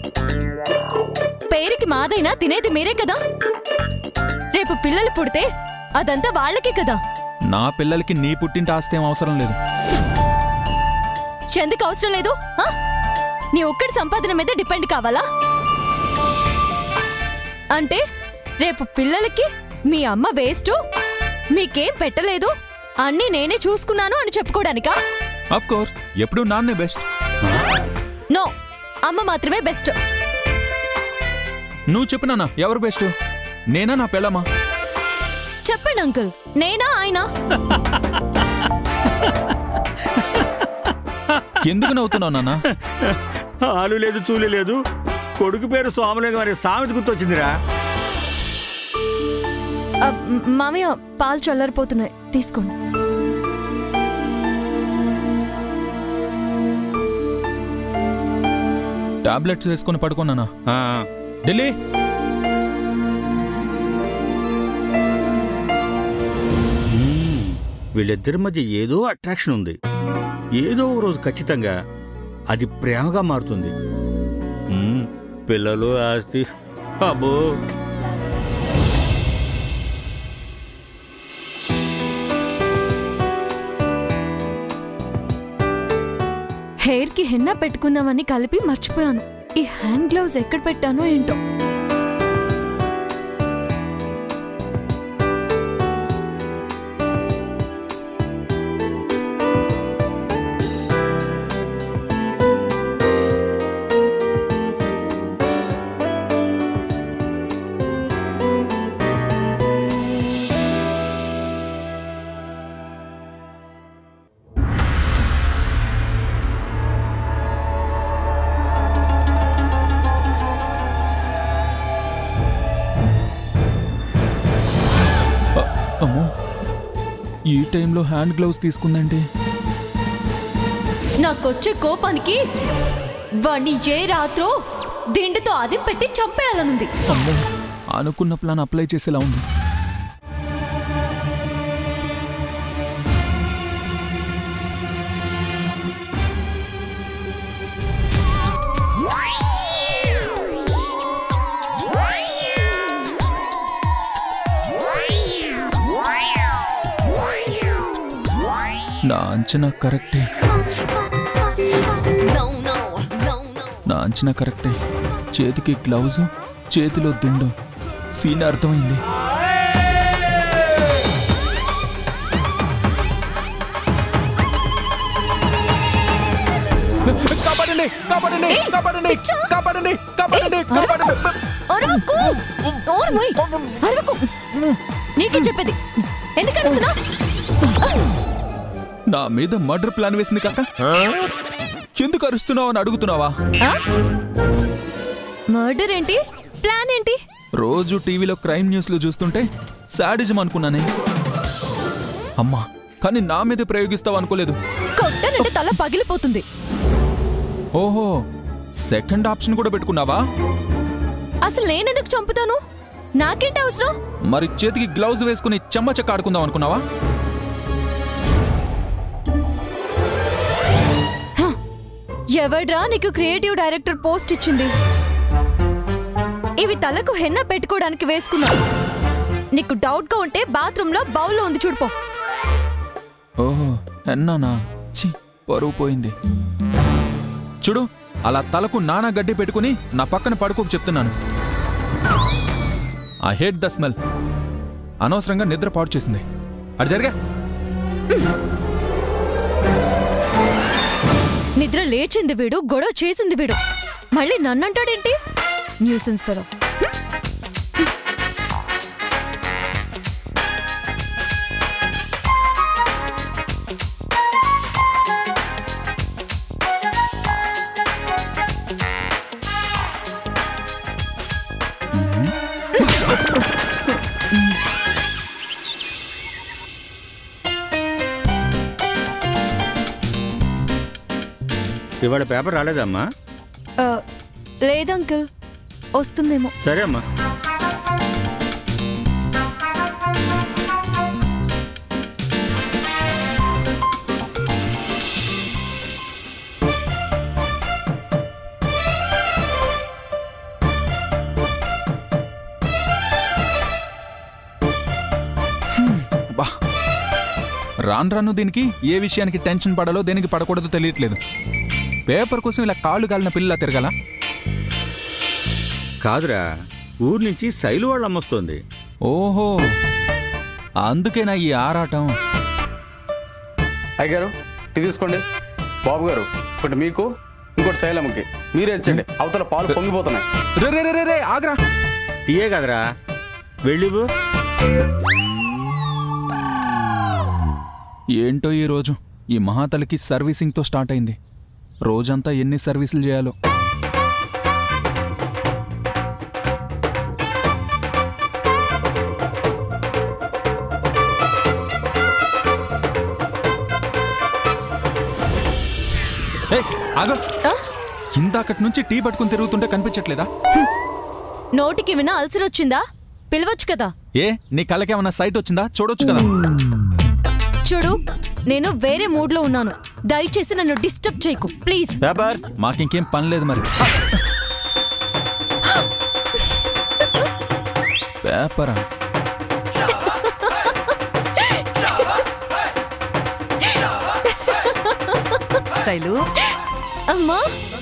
పేరుకి మాదైనా తినేది మీరే కదా రేపు పిల్లలు పుడితే అదంతా వాళ్ళకే కదా నా పిల్లలకి నీ పుట్టింటి ఆస్తి ఏం అవసరం లేదు ఎందుకు అవసరం లేదు ఆ? నీ ఒక్కడి సంపాదన మీద డిపెండ్ కావాలా అంటే రేపు పిల్లలకి మీ అమ్మ వేస్ట్ మీకేం పెట్టలేదు అన్నీ నేనే చూసుకున్నాను అని చెప్పుకోవడానికా అఫ్ కోర్స్ ఎప్పుడు నాన్నే బెస్ట్ నో అమ్మ మాత్రమే బెస్ట్ నువ్వు చెప్పు నాన్న ఎవరు బెస్ట్ నేనా నా పెళ్ళమా చెప్పండి అంకుల్ నేనా ఆయన ఎందుకు నవ్వుతున్నావు నాన్న ఆలు లేదు చూలు లేదు కొడుకు పేరు సోమలింగం అనే సామెత గుర్తొచ్చిందిరా ఆ, మ్, మామయ్య పాలు చల్లారిపోతున్నాయి తీసుకోండి టాబ్లెట్స్ వేసుకొని పడుకున్నానా ఆ, ఢిల్లీ మ్మ్. వీళ్ళిద్దరి మధ్య ఏదో అట్రాక్షన్ ఉంది ఏదో ఓ రోజు ఖచ్చితంగా అది ప్రేమగా మారుతుంది మ్మ్. పిల్లలు ఆస్తి అబ్బో హెయిర్ కి హెన్నా పెట్టుకుందామని కలిపి మర్చిపోయాను ఈ హ్యాండ్ గ్లౌజ్ ఎక్కడ పెట్టానో ఏంటో ఈ టైంలో హ్యాండ్ గ్లౌస్ తీసుకుందండి నాకొచ్చే కోపానికి వాణ్ణి ఏ రాత్రో దిండుతో అది పెట్టి చంపేయాలనుంది అమ్మో అనుకున్న ప్లాన్ అప్లై చేసేలా ఉంది నా అంచనా కరెక్టే నా అంచనా కరెక్టే చేతికి గ్లౌజ్ చేతిలో దిండు సీన్ అర్థమైంది కాపాడండి కాపాడండి కాపాడండి కాపాడండి కాపాడండి కాపాడండి అరవకు నోరు మూయ్. అరవకు నీకే చెప్పేది ఎందుకు అరుస్తున్నావ్? నా మీద మర్డర్ ప్లాన్ వేసింది కాక ఎందుకు అరుస్తున్నావు అని అడుగుతున్నావా ఆ? మర్డర్ ఏంటి ప్లాన్ ఏంటి రోజు టీవీలో క్రైమ్ న్యూస్లు చూస్తుంటే శాడిజం అనుకున్నానే అమ్మా కానీ నా మీద ప్రయోగిస్తావు అనుకోలేదు కొట్టనంటే తల పగిలిపోతుంది ఓహో సెకండ్ ఆప్షన్ కూడా పెట్టుకున్నావా అసలు నేనెందుకు చంపుతాను నాకేంటి అవసరం మరి చేతికి గ్లౌజ్ వేసుకుని చెమ్మ చెక్క ఆడుకుందాం అనుకున్నావా ఎవడ్రా నీకు క్రియేటివ్ డైరెక్టర్ పోస్ట్ ఇచ్చింది ఇవి తలకు హెన్న పెట్టుకోవడానికి వేసుకున్నా నీకు డౌట్ గా ఉంటే బాత్రూమ్ లో బౌల్లో ఉంది చూడుపో ఓహో ఎన్నానా చి పరువు పోయింది చూడు అలా తలకు నానా గడ్డి పెట్టుకుని నా పక్కన పడుకోకు చెప్తున్నాను ఐ హేట్ ద స్మెల్ అనవసరంగా నిద్ర పాడు చేసింది అది జరిగా నిద్ర లేచింది వీడు గొడవ చేసింది వీడు మళ్ళీ నన్నంటాడేంటి న్యూసెన్స్ ఫెలో ఇవాళ పేపర్ రాలేదమ్మా లేదంకుల్ వస్తుందేమో సరే అమ్మా బా రాను రాను దీనికి ఏ విషయానికి టెన్షన్ పడాలో దేనికి పడకూడదో తెలియట్లేదు పేపర్ కోసం ఇలా కాళ్ళు కాలిన పిల్లలా తిరగాల కాదురా ఊరు నుంచి శైలు వాళ్ళు అమ్మొస్తోంది ఓహో అందుకేనా ఈ ఆరాటం అయ్యగారు టీ తీసుకోండి బాబు గారు ఒకటి మీకు ఇంకోటి శైలమ్మకి మీరే ఇచ్చండి అవతల పాలు పొంగిపోతున్నాయి రే రే రే రే రే ఆగ్రా టీయే కదరా వెళ్ళివు ఏంటో ఈ రోజు ఈ మహాతలికి సర్వీసింగ్తో స్టార్ట్ అయింది రోజంతా ఎన్ని సర్వీసులు చేయాలో ఏయ్, ఆగు ఇందాకటి నుంచి టీ పట్టుకుని తిరుగుతుంటే కనిపించట్లేదా నోటికి వినా అల్సర్ వచ్చిందా పిలవచ్చు కదా ఏ నీ కళ్ళకేమన్నా సైట్ వచ్చిందా చూడొచ్చు కదా చూడు నేను వేరే మూడ్ లో ఉన్నాను దయచేసి నన్ను డిస్టర్బ్ చేయకు ప్లీజ్ పేపర్ మాకింకేం పని లేదు మరి పేపరా శైలు అమ్మా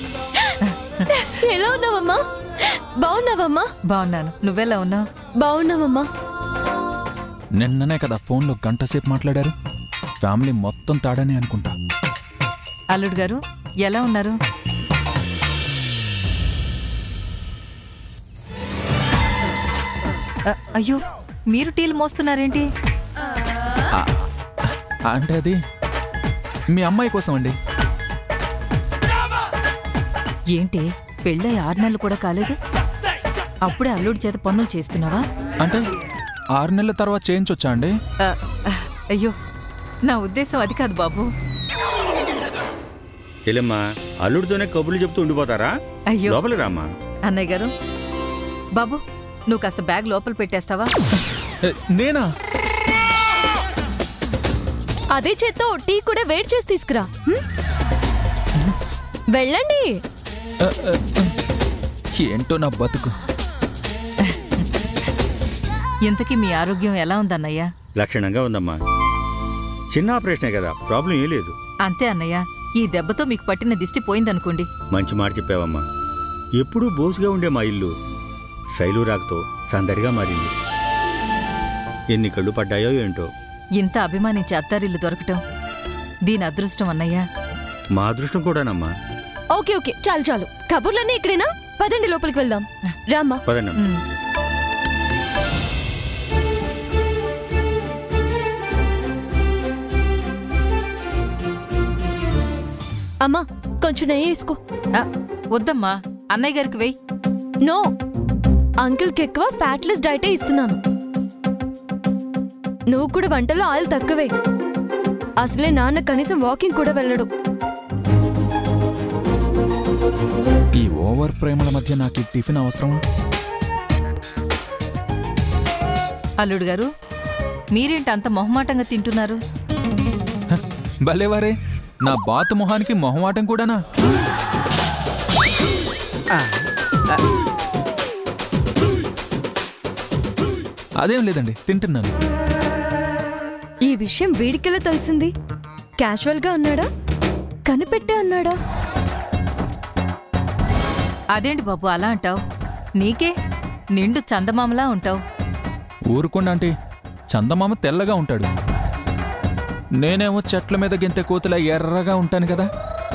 ఎలా ఉన్నావమ్మా బాగున్నావమ్మా బాగున్నాను నువ్వెలా ఉన్నావు బాగున్నావమ్మా నిన్ననే కదా ఫోన్లో గంట సేపు మాట్లాడారు ఫ్యామిలీ మొత్తం తాడని అనుకుంటా అల్లుడు గారు ఎలా ఉన్నారు అ- అయ్యో మీరు టీలు మోస్తున్నారేంటి అంటే అది మీ అమ్మాయి కోసం అండి ఏంటి పెళ్ళై ఆరు నెలలు కూడా కాలేదు అప్పుడే అల్లుడి చేత పనులు చేస్తున్నావా అంటే ఆరు నెలల తర్వాత చేయించొచ్చా అండి అ, అ, అయ్యో నా ఉద్దేశం అది కాదు బాబు ఎలమ్మా అల్లుడితోనే కబుర్లు చెప్తూ ఉండిపోతారా అయ్యో లోపలికి రామ్మా అన్నయ్య గారు బాబు నువ్వు కాస్త బ్యాగ్ లోపల పెట్టేస్తావా ఏ, నేనా అదే చేత్తో టీ కూడా వేడి చేసి తీసుకురా హ్మ్? వెళ్ళండి ఆ, ఆ, ఆ. ఏంటో నా బతుకు ఇంతకీ మీ ఆరోగ్యం ఎలా ఉందన్నయ్య లక్షణంగా ఉందమ్మా చిన్న ఆపరేషనే కదా ప్రాబ్లం ఏం లేదు అంతే అన్నయ్య ఈ దెబ్బతో మీకు పట్టిన దిష్టి పోయిందనుకోండి మంచి మాట చెప్పావమ్మా ఎప్పుడూ బోసుగా ఉండే మా ఇల్లు శైలురాకుతో సందడిగా మారింది ఎన్ని కళ్ళు పడ్డాయో ఏంటో ఇంత అభిమానించే అత్తారిల్లు దొరకటం దీని అదృష్టం అన్నయ్య మా అదృష్టం కూడానమ్మా ఓకే ఓకే చాలు చాలు కబుర్లన్నీ ఇక్కడేనా పదండి లోపలికి వెళ్దాం రామ్మా పదన్నమ్మా ఉమ్. అమ్మా కొంచెం నెయ్యి వేసుకో ఆ, వద్దమ్మా అన్నయ్య గారికి వెయ్యి నో అంకిల్కి ఎక్కువ ఫ్యాట్లెస్ డైటే ఇస్తున్నాను నువ్వు కూడా వంటలో ఆయిల్ తక్కువే అసలే నాన్న కనీసం వాకింగ్ కూడా వెళ్ళడు ఈ ఓవర్ ప్రేమల మధ్య నాకు ఈ టిఫిన్ అవసరం అల్లుడు గారు మీరేంటి అంత మొహమాటంగా తింటున్నారు భలేవారే నా బాతు మొహానికి మొహమాటం కూడానా అదేం లేదండి తింటున్నాను ఈ విషయం వీడికెలా తెలిసింది క్యాజువల్ గా అన్నాడా కనిపెట్టే అన్నాడా అదేంటి బాబు అలా అంటావు నీకే నిండు చందమామలా ఉంటావు ఊరుకుండా అంటే చందమామ తెల్లగా ఉంటాడు నేనేమో చెట్ల మీద గింతె కోతులా ఎర్రగా ఉంటాను కదా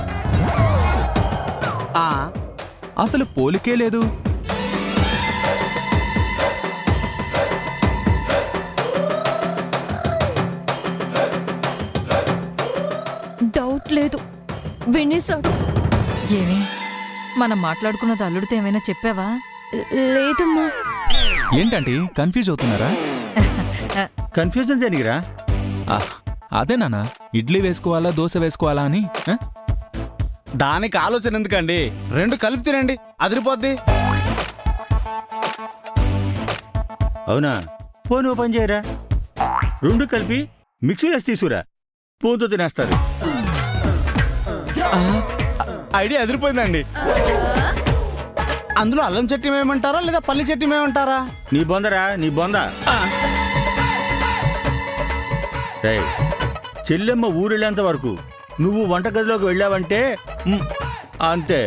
ఆ, అసలు పోలికే లేదు డౌట్ లేదు వినేశాడు ఏమి మనం మాట్లాడుకున్నది అల్లుడితో ఏమైనా చెప్పావా లేదమ్మా ఏంటంటే కన్ఫ్యూజ్ అవుతున్నారా కన్ఫ్యూజన్ దేనికిరా ఆ, అదే నాన్న ఇడ్లీ వేసుకోవాలా దోశ వేసుకోవాలా అని ఆ? దానికి ఆలోచన ఎందుకండి రెండు కలిపి తినండి అదిరిపోద్ది అవునా పోను పని చేయరా రెండు కలిపి మిక్సీ వేసి తీసుకురా పూతో తినేస్తారు ఐడియా అదిరిపోయిందండి అందులో అల్లం చట్నీ వేయమంటారా లేదా పల్లి చట్నీ వేయమంటారా నీ బొందరా నీ బొంద రేయ్, చెల్లెమ్మ ఊరెళ్ళేంత వరకు నువ్వు వంటగదిలోకి వెళ్ళావంటే మ్, అంతే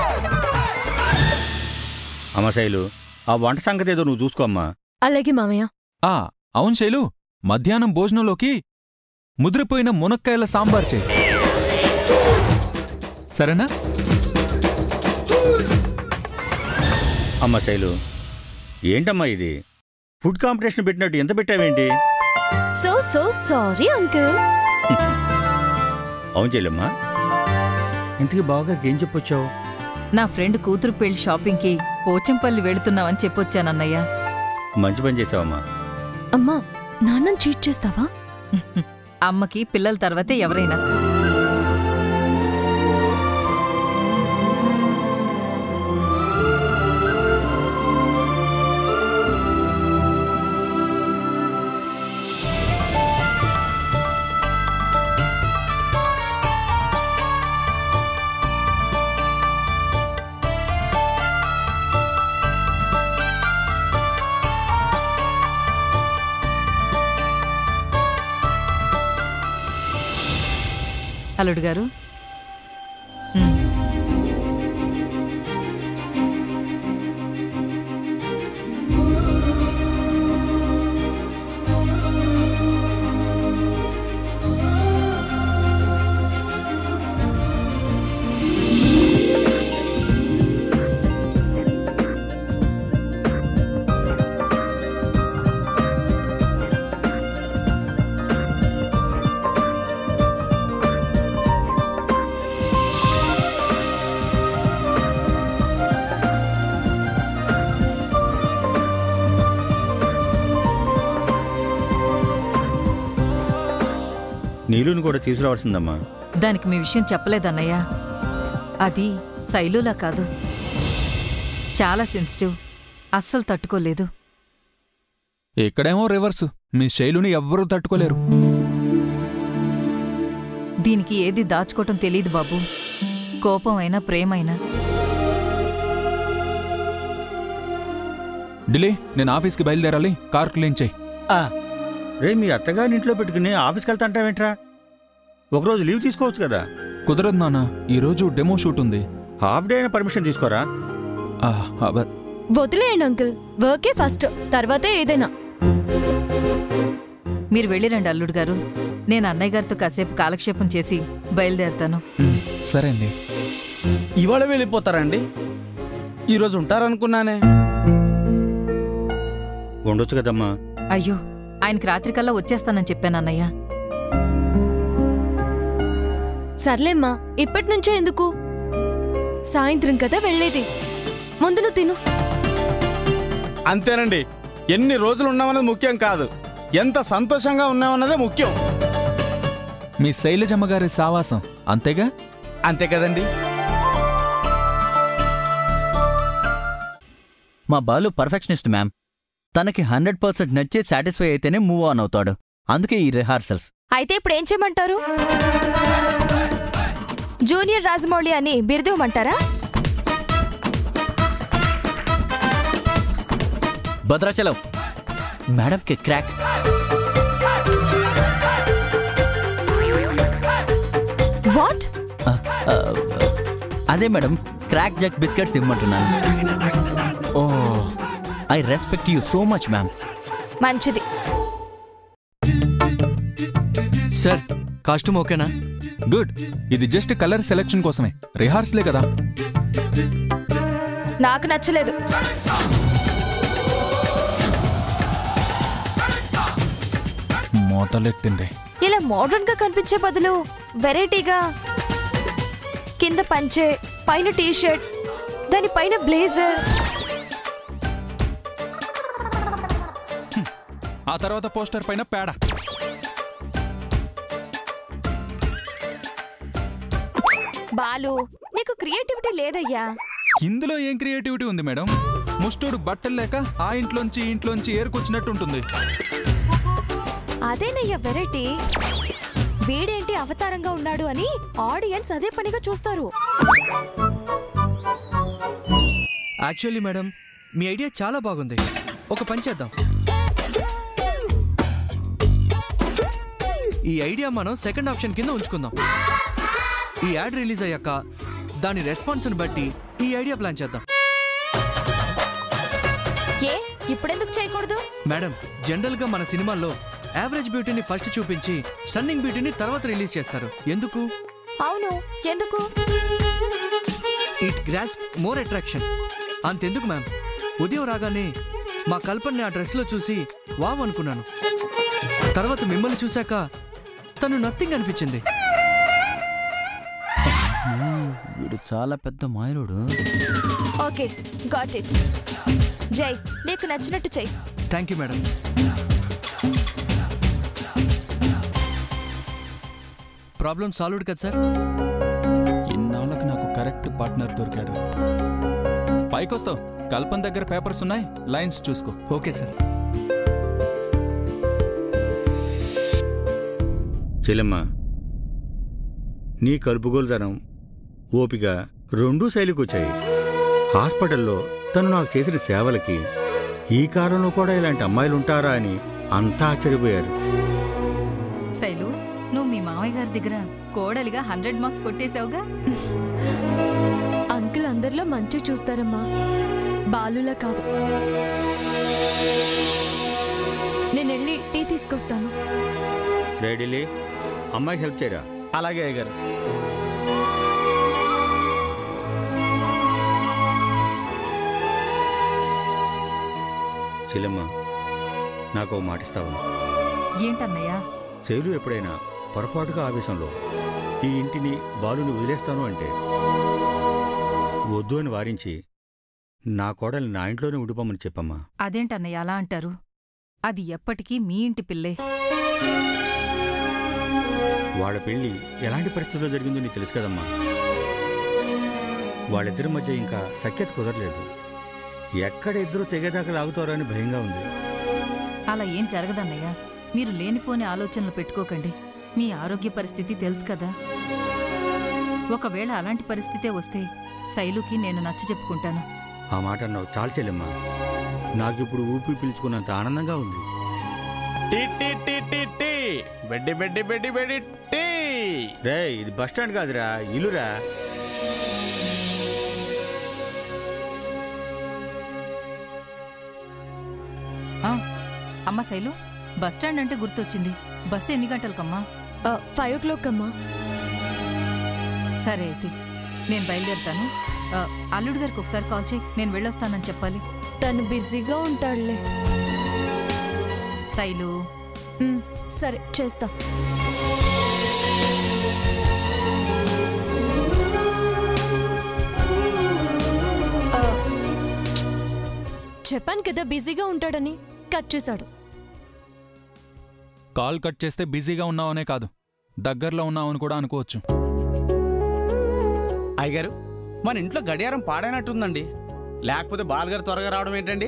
అమ్మ శైలు ఆ వంట సంగతి ఏదో నువ్వు చూసుకోమ్మా అలాగే మామయ్య ఆ అవును శైలు మధ్యాహ్నం భోజనంలోకి ముదిరిపోయిన మునక్కాయల సాంబార్ చేయి సరేనా అమ్మ శైలు ఏంటమ్మా ఇది ఫుడ్ కాంపిటీషన్ పెట్టినట్టు ఎంత పెట్టావేంటి సో సో సారీ అంకుల్ అవును చెల్లెమ్మా ఇంతకీ బాగా ఏం చెప్పొచ్చావు నా ఫ్రెండ్ కూతురు పెళ్లి షాపింగ్కి పోచంపల్లి వెళుతున్నావని చెప్పొచ్చానన్నయ్య మంచి పని చేసావమ్మా అమ్మా నాన్నని చీట్ చేస్తావా అమ్మకి పిల్లల తర్వాతే ఎవరైనా అల్లుడు గారు ఉమ్. నీలుని కూడా తీసుకురావాల్సిందమ్మా దానికి మీ విషయం చెప్పలేదన్నయ్య అది శైలులా కాదు చాలా సెన్సిటివ్ అస్సలు తట్టుకోలేదు ఇక్కడేమో రివర్స్ మీ శైలుని ఎవ్వరూ తట్టుకోలేరు దీనికి ఏది దాచుకోవటం తెలియదు బాబు కోపం అయినా ప్రేమైనా డిలే నేను ఆఫీస్కి బయలుదేరాలి కార్ క్లీన్ చేయి రే మీ అత్తగారిని ఇంట్లో పెట్టుకుని ఆఫీస్కి వెళ్తా అంటావేంట్రా ఒకరోజు లీవ్ తీసుకోవచ్చు కదా కుదరదు నాన్న ఈరోజు డెమో షూట్ ఉంది హాఫ్ డే అయినా పర్మిషన్ తీసుకోరా ఆ, అబ- వదిలేయండి అంకుల్ వర్కే ఫస్ట్ తర్వాతే ఏదైనా మీరు వెళ్ళిరండి అల్లుడు గారు నేను అన్నయ్య గారితో కాసేపు కాలక్షేపం చేసి బయలుదేరతాను ఉమ్, సరే అండి ఇవాళ వెళ్ళిపోతారండి ఈరోజు ఉంటారనుకున్నానే ఉండొచ్చు కదమ్మా అయ్యో ఆయనకి రాత్రికల్లా వచ్చేస్తానని చెప్పాను అన్నయ్య సర్లేమ్మా ఇప్పటి నుంచే ఎందుకు సాయంత్రం కదా వెళ్ళేది ముందు నువ్వు తిను అంతేనండి ఎన్ని రోజులు ఉన్నామన్నది ముఖ్యం కాదు ఎంత సంతోషంగా ఉన్నామన్నదే ముఖ్యం మీ శైలజమ్మ గారి సావాసం అంతేగా అంతే కదండి మా బాలు పర్ఫెక్షనిస్ట్ మ్యామ్ తనకి హండ్రెడ్ పర్సెంట్ నచ్చి సాటిస్ఫై అయితేనే మూవ్ ఆన్ అవుతాడు అందుకే ఈ రిహార్సల్స్ అయితే ఇప్పుడు ఏం చేయమంటారు జూనియర్ రాజమౌళి అని బిరుదివ్వమంటారా భద్రాచలం మేడంకి క్రాక్ వాట్ ఆ, ఆ, అదే మేడం క్రాక్ జక్ బిస్కెట్స్ ఇమ్మంటున్నాను oh I respect you so much ma'am మంచిది సార్ కాస్ట్యూమ్ ఓకేనా గుడ్ ఇది జస్ట్ కలర్ సెలెక్షన్ కోసమే రిహార్సలే కదా నాకు నచ్చలేదు మొదలెట్టింది ఇలా మోడర్న్ గా కనిపించే బదులు వెరైటీగా కింద పంచే పైన టీ షర్ట్ దాని పైన బ్లేజర్ ఆ తర్వాత పోస్టర్ పైన పేడ బాలు నీకు క్రియేటివిటీ లేదయ్యా ఇందులో ఏం క్రియేటివిటీ ఉంది మేడం ముస్టోడు బట్టలు లేక ఆ ఇంట్లోంచి ఈ ఇంట్లోంచి ఏరుకొచ్చినట్టు ఉంటుంది అదేనయ్యా వెరైటీ వీడేంటి అవతారంగా ఉన్నాడు అని ఆడియన్స్ అదే పనిగా చూస్తారు యాక్చువల్లీ మేడం మీ ఐడియా చాలా బాగుంది ఒక పని చేద్దాం ఈ ఐడియా మనం సెకండ్ ఆప్షన్ కింద ఉంచుకుందాం ఈ యాడ్ రిలీజ్ అయ్యాక దాని రెస్పాన్స్ని బట్టి ఈ ఐడియా ప్లాన్ చేద్దాం ఏ ఇప్పుడెందుకు చేయకూడదు మేడం జనరల్గా మన సినిమాల్లో యావరేజ్ బ్యూటీని ఫస్ట్ చూపించి స్టన్నింగ్ బ్యూటీని తర్వాత రిలీజ్ చేస్తారు ఎందుకు అవును ఎందుకు ఇట్ గ్రాస్ మోర్ అట్రాక్షన్ అంతెందుకు మ్యామ్ ఉదయం రాగానే మా కల్పన్ని ఆ డ్రెస్లో చూసి వావ్ అనుకున్నాను తర్వాత మిమ్మల్ని చూశాక తను నథింగ్ అనిపించింది వీడు చాలా పెద్ద మాయనుడు ఓకే గాట్ ఇట్ జై నీకు నచ్చినట్టు చెయ్యి thank you madam problem solved కదా సార్ ఇన్నాళ్ళకి నాకు కరెక్ట్ పార్ట్నర్ దొరికాడు పైకొస్తావు కల్పన దగ్గర పేపర్స్ ఉన్నాయి లైన్స్ చూసుకో ఓకే సార్ చెల్లెమ్మ నీ కలుపుగోలుతనం ఓపిక రెండూ శైలికొచ్చాయి హాస్పిటల్లో తను నాకు చేసిన సేవలకి ఈ కాలంలో కూడా ఇలాంటి అమ్మాయిలు ఉంటారా అని అంతా ఆశ్చర్యపోయారు శైలు నువ్వు మీ మామయ్య గారి దగ్గర కోడలిగా హండ్రెడ్ మార్క్స్ కొట్టేశావుగా అంకుల్ అందరిలో మంచి చూస్తారమ్మా బాలులా కాదు నేను వెళ్ళి టీ తీసుకొస్తాను రెడీలే అమ్మాయికి హెల్ప్ చేయరా అలాగే అయ్యగారు చెల్లెమ్మ నాకు ఓ మాటిస్తావా ఏంటన్నయ్యా శైలు ఎప్పుడైనా పొరపాటుగా ఆవేశంలో ఈ ఇంటిని బాలుని వదిలేస్తాను అంటే వద్దు అని వారించి నా కోడల్ని నా ఇంట్లోనే ఉండిపోమని చెప్పమ్మా అదేంటన్నయ్య అలా అంటారు అది ఎప్పటికీ మీ ఇంటి పిల్లే వాళ్ళ పెళ్లి ఎలాంటి పరిస్థితుల్లో జరిగిందో నీకు తెలుసు కదమ్మా వాళ్ళిద్దరి మధ్య ఇంకా సఖ్యత కుదరలేదు ఎక్కడ ఇద్దరు తెగేదాకా లాగుతారో అని భయంగా ఉంది అలా ఏం జరగదన్నయ్య మీరు లేనిపోని ఆలోచనలు పెట్టుకోకండి మీ ఆరోగ్య పరిస్థితి తెలుసు కదా ఒకవేళ అలాంటి పరిస్థితే వస్తే శైలుకి నేను నచ్చ చెప్పుకుంటాను ఆ మాట అన్నావు చాలు చెల్లెమ్మా నాకు ఇప్పుడు ఊపిరి పీల్చుకున్నంత ఆనందంగా ఉంది టీ టీ టీ టీ టీ బెడ్డి బెడ్డి బెడ్డి బెడ్డి టీ రే ఇది బస్ స్టాండ్ కాదురా ఇల్లురా ఆ, అమ్మ శైలు బస్టాండ్ అంటే గుర్తొచ్చింది బస్సు ఎన్ని గంటలకమ్మా ఫైవ్ ఓ క్లాక్ అమ్మా సరే అయితే నేను బయలుదేరుతాను ఆ, అల్లుడు గారికి ఒకసారి కాల్ చేయి నేను వెళ్ళొస్తానని చెప్పాలి తను బిజీగా ఉంటాడులే శైలు ఉమ్, సరే చేస్తా ఆ, చెప్పాను కదా బిజీగా ఉంటాడని కట్ చేశాడు కాల్ కట్ చేస్తే బిజీగా ఉన్నావనే కాదు దగ్గరలో ఉన్నావని కూడా అనుకోవచ్చు అయ్యగారు మన ఇంట్లో గడియారం పాడైనట్టుందండి లేకపోతే బాలగారు త్వరగా రావడం ఏంటండి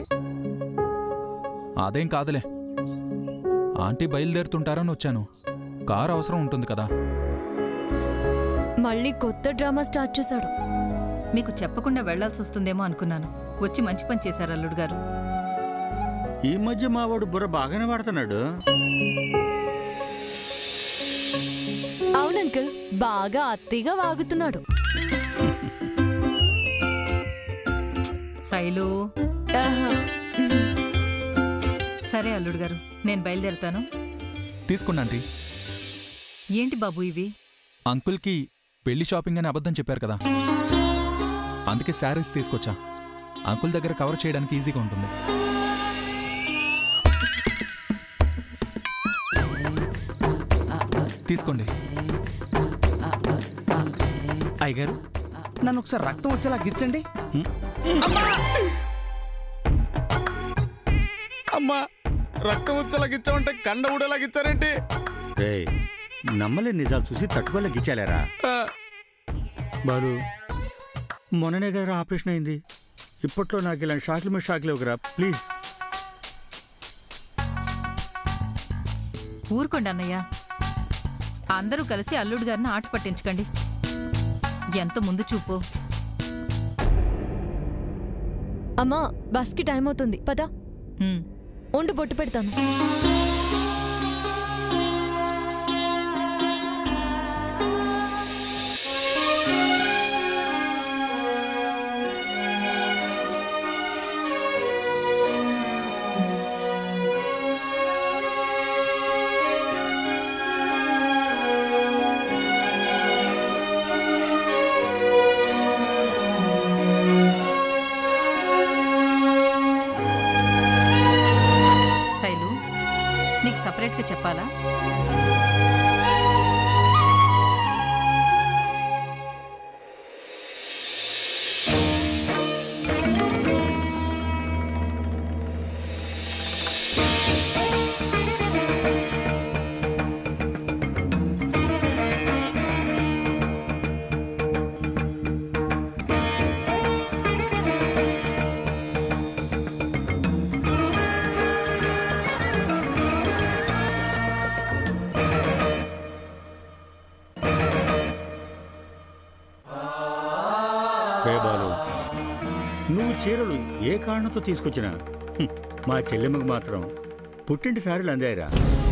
అదేం కాదులే ఆంటీ బయలుదేరుతుంటారని వచ్చాను కారు అవసరం ఉంటుంది కదా మళ్ళీ కొత్త డ్రామా స్టార్ట్ చేశాడు మీకు చెప్పకుండా వెళ్లాల్సి వస్తుందేమో అనుకున్నాను వచ్చి మంచి పని చేశారు అల్లుడు గారు ఈ మధ్య మా వాడు బుర్ర బాగానే వాడుతున్నాడు అవును అంకుల్ బాగా అత్తిగా వాగుతున్నాడు శైలు ఆహా. సరే అల్లుడు గారు నేను బయలుదేరుతాను తీసుకోండి ఆంటీ ఏంటి బాబు ఇవి అంకుల్కి పెళ్లి షాపింగ్ అని అబద్ధం చెప్పారు కదా అందుకే శారీస్ తీసుకొచ్చా అంకుల్ దగ్గర కవర్ చేయడానికి ఈజీగా ఉంటుంది తీసుకోండి అయ్యగారు నన్ను ఒకసారి రక్తం వచ్చేలా గిచ్చండి అమ్మా రక్తం వచ్చేలా గిచ్చామంటే కండ ఊడేలా గిచ్చారేంటి రే నమ్మలేని నిజాలు చూసి తట్టుకోలేక గిచ్చాలేరా ఆ, బాలు మొన్ననే కదా ఆపరేషన్ అయింది ఇప్పట్లో నాకు ఇలాంటి షాక్లు మీద షాక్లు ఇవ్వకరా ప్లీజ్ ఊరుకోండి అన్నయ్య అందరూ కలిసి అల్లుడు గారిని ఆట పట్టించకండి ఎంత ముందు చూపు అమ్మా బస్కి టైం అవుతుంది పద ఉమ్. ఉండు బొట్టు పెడతాను శైలు నీకు సపరేట్గా చెప్పాలా రే బాలు నువ్వు చీరలు ఏ కారణంతో తీసుకొచ్చినా హ్మ్, మా చెల్లెమ్మకు మాత్రం పుట్టింటి సారీలు అందాయిరా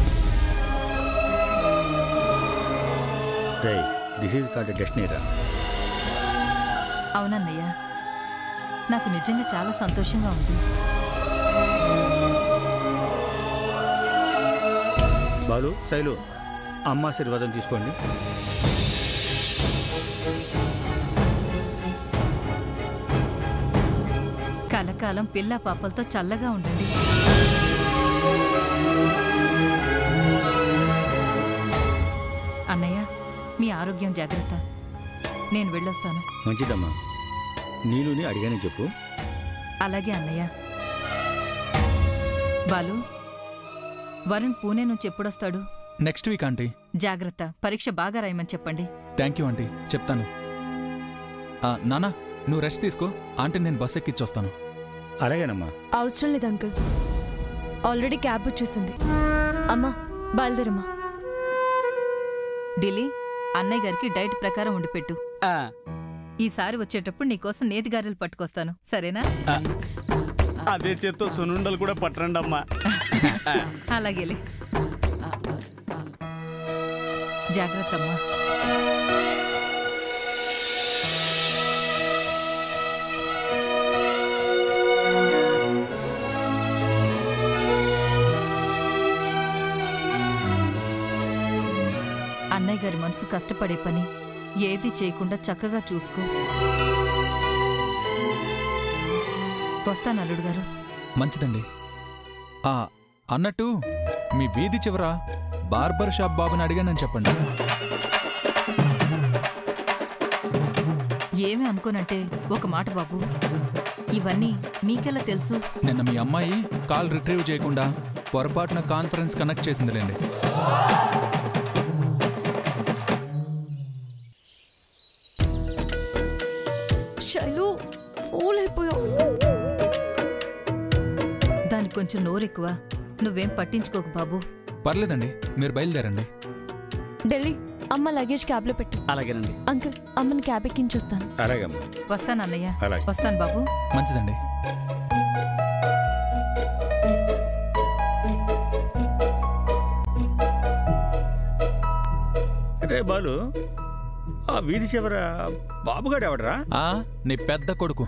రే దిస్ ఈజ్ కాల్డ్ డెస్టినీ రా అవునన్నయ్య నాకు నిజంగా చాలా సంతోషంగా ఉంది బాలు శైలు అమ్మ ఆశీర్వాదం తీసుకోండి కలకాలం పిల్ల పాపలతో చల్లగా ఉండండి అన్నయ్య మీ ఆరోగ్యం జాగ్రత్త నేను వెళ్ళొస్తాను మంచిదమ్మా నీలుని అడిగానే చెప్పు అలాగే అన్నయ్య బాలు వరుణ్ పూణే నుంచి ఎప్పుడొస్తాడు నెక్స్ట్ వీక్ ఆంటీ జాగ్రత్త పరీక్ష బాగా రాయమని చెప్పండి థ్యాంక్ యూ ఆంటీ చెప్తాను ఆ, నానా నువ్వు రెస్ట్ తీసుకో ఆంటీ నేను బస్ ఎక్కిచ్చొస్తాను అలాగేనమ్మా అవసరం లేదు అంకుల్ ఆల్రెడీ క్యాబ్ వచ్చేసింది అమ్మా బయలుదేరమ్మా ఢిల్లీ అన్నయ్య గారికి డైట్ ప్రకారం ఉండిపెట్టు ఈసారి వచ్చేటప్పుడు నీకోసం నేతి గారెలు పట్టుకొస్తాను సరేనా అదే చేత్తో సునుండలు కూడా పట్టరండి అమ్మా అలాగేలే జాగ్రత్త అమ్మా అన్నయ్య గారి మనసు కష్టపడే పని ఏది చేయకుండా చక్కగా చూసుకో వస్తాను అల్లుడు గారు మంచిదండి ఆ అన్నట్టు మీ వీధి చివర బార్బర్ షాప్ బాబుని అడిగానని చెప్పండి ఏమీ అనుకోనంటే ఒక మాట బాబు ఇవన్నీ మీకెలా తెలుసు నిన్న మీ అమ్మాయి కాల్ రిట్రీవ్ చేయకుండా పొరపాటున కాన్ఫరెన్స్ కనెక్ట్ చేసిందిలేండి శైలు ఫూల్ అయిపోయావు దానికి కొంచెం నోరెక్కువ నువ్వేం పట్టించుకోకు బాబు పర్లేదండి మీరు బయలుదేరండి ఢిల్లీ అమ్మ లగేజ్ క్యాబ్ లో పెట్టు అలాగేనండి అంకుల్ అమ్మని క్యాబ్ ఎక్కించొస్తాను అలాగమ్మా వస్తాను అన్నయ్య అలాగే. వస్తాను బాబు మంచిదండి రే బాలు ఆ వీధి చివర బాబుగాడు ఎవడరా ఆ నీ పెద్ద కొడుకు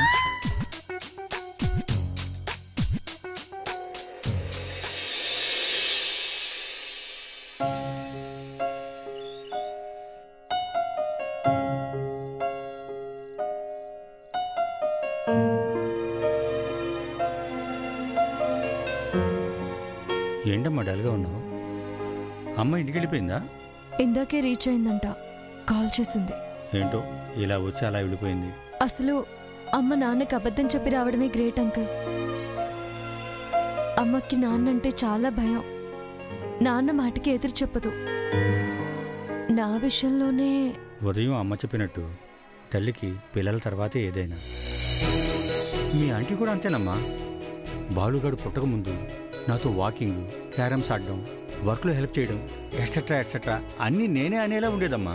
ఏంటమ్మా డల్గా ఉన్నావు అమ్మ ఇంటికి వెళ్ళిపోయిందా ఇందాకే రీచ్ అయిందంట కాల్ చేసింది ఏంటో ఇలా వచ్చి అలా వెళ్ళిపోయింది అసలు అమ్మ నాన్నకి అబద్ధం చెప్పి రావడమే గ్రేట్ అంకుల్ అమ్మకి నాన్నంటే చాలా భయం నాన్న మాటకి ఎదురు చెప్పదు నా విషయంలోనే ఉదయం అమ్మ చెప్పినట్టు తల్లికి పిల్లల తర్వాతే ఏదైనా మీ ఆంటీ కూడా అంతేనమ్మా బాలుగాడు పుట్టకముందు నాతో వాకింగ్ క్యారమ్స్ ఆడడం వర్క్లో హెల్ప్ చేయడం ఎట్సెట్రా ఎట్సెట్రా అన్నీ నేనే అనేలా ఉండేదమ్మా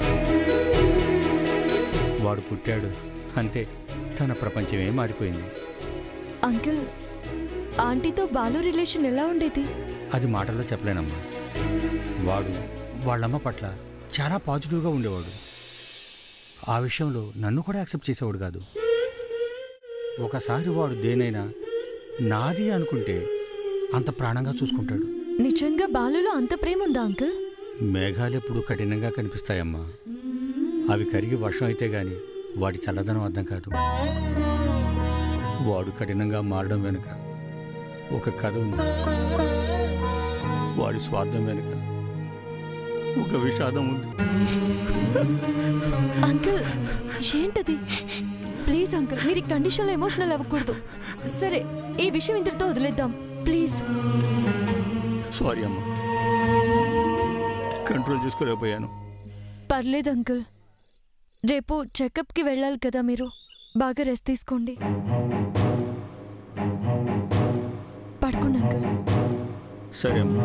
వాడు పుట్టాడు అంతే తన ప్రపంచమే మారిపోయింది అంకుల్ ఆంటీతో బాలు రిలేషన్ ఎలా ఉండేది అది మాటల్లో చెప్పలేనమ్మా వాడు వాళ్ళమ్మ పట్ల చాలా పాజిటివ్గా ఉండేవాడు ఆ విషయంలో నన్ను కూడా యాక్సెప్ట్ చేసేవాడు కాదు ఒకసారి వాడు దేనైనా నాది అనుకుంటే అంత ప్రాణంగా చూసుకుంటాడు నిజంగా బాలులో అంత ప్రేమ ఉందా అంకుల్ మేఘాలు ఎప్పుడు కఠినంగా కనిపిస్తాయమ్మా అవి కరిగి వర్షం అయితే గాని వాడి చల్లదనం అర్థం కాదు వాడు కఠినంగా మారడం వెనుక ఒక కథ ఉంది వాడి స్వార్థం వెనుక ఒక విషాదం ఉంది అంకుల్ ఏంటది ప్లీజ్ అంకుల్ మీరు ఈ కండిషన్లో ఎమోషనల్ అవ్వకూడదు సరే ఈ విషయం ఇంతటితో వదిలేద్దాం ప్లీజ్ సారీ అమ్మా కంట్రోల్ చేసుకోలేకపోయాను పర్లేదు అంకుల్ రేపు చెకప్కి వెళ్ళాలి కదా మీరు బాగా రెస్ట్ తీసుకోండి పడుకోండి అంకుల్ సరే అమ్మా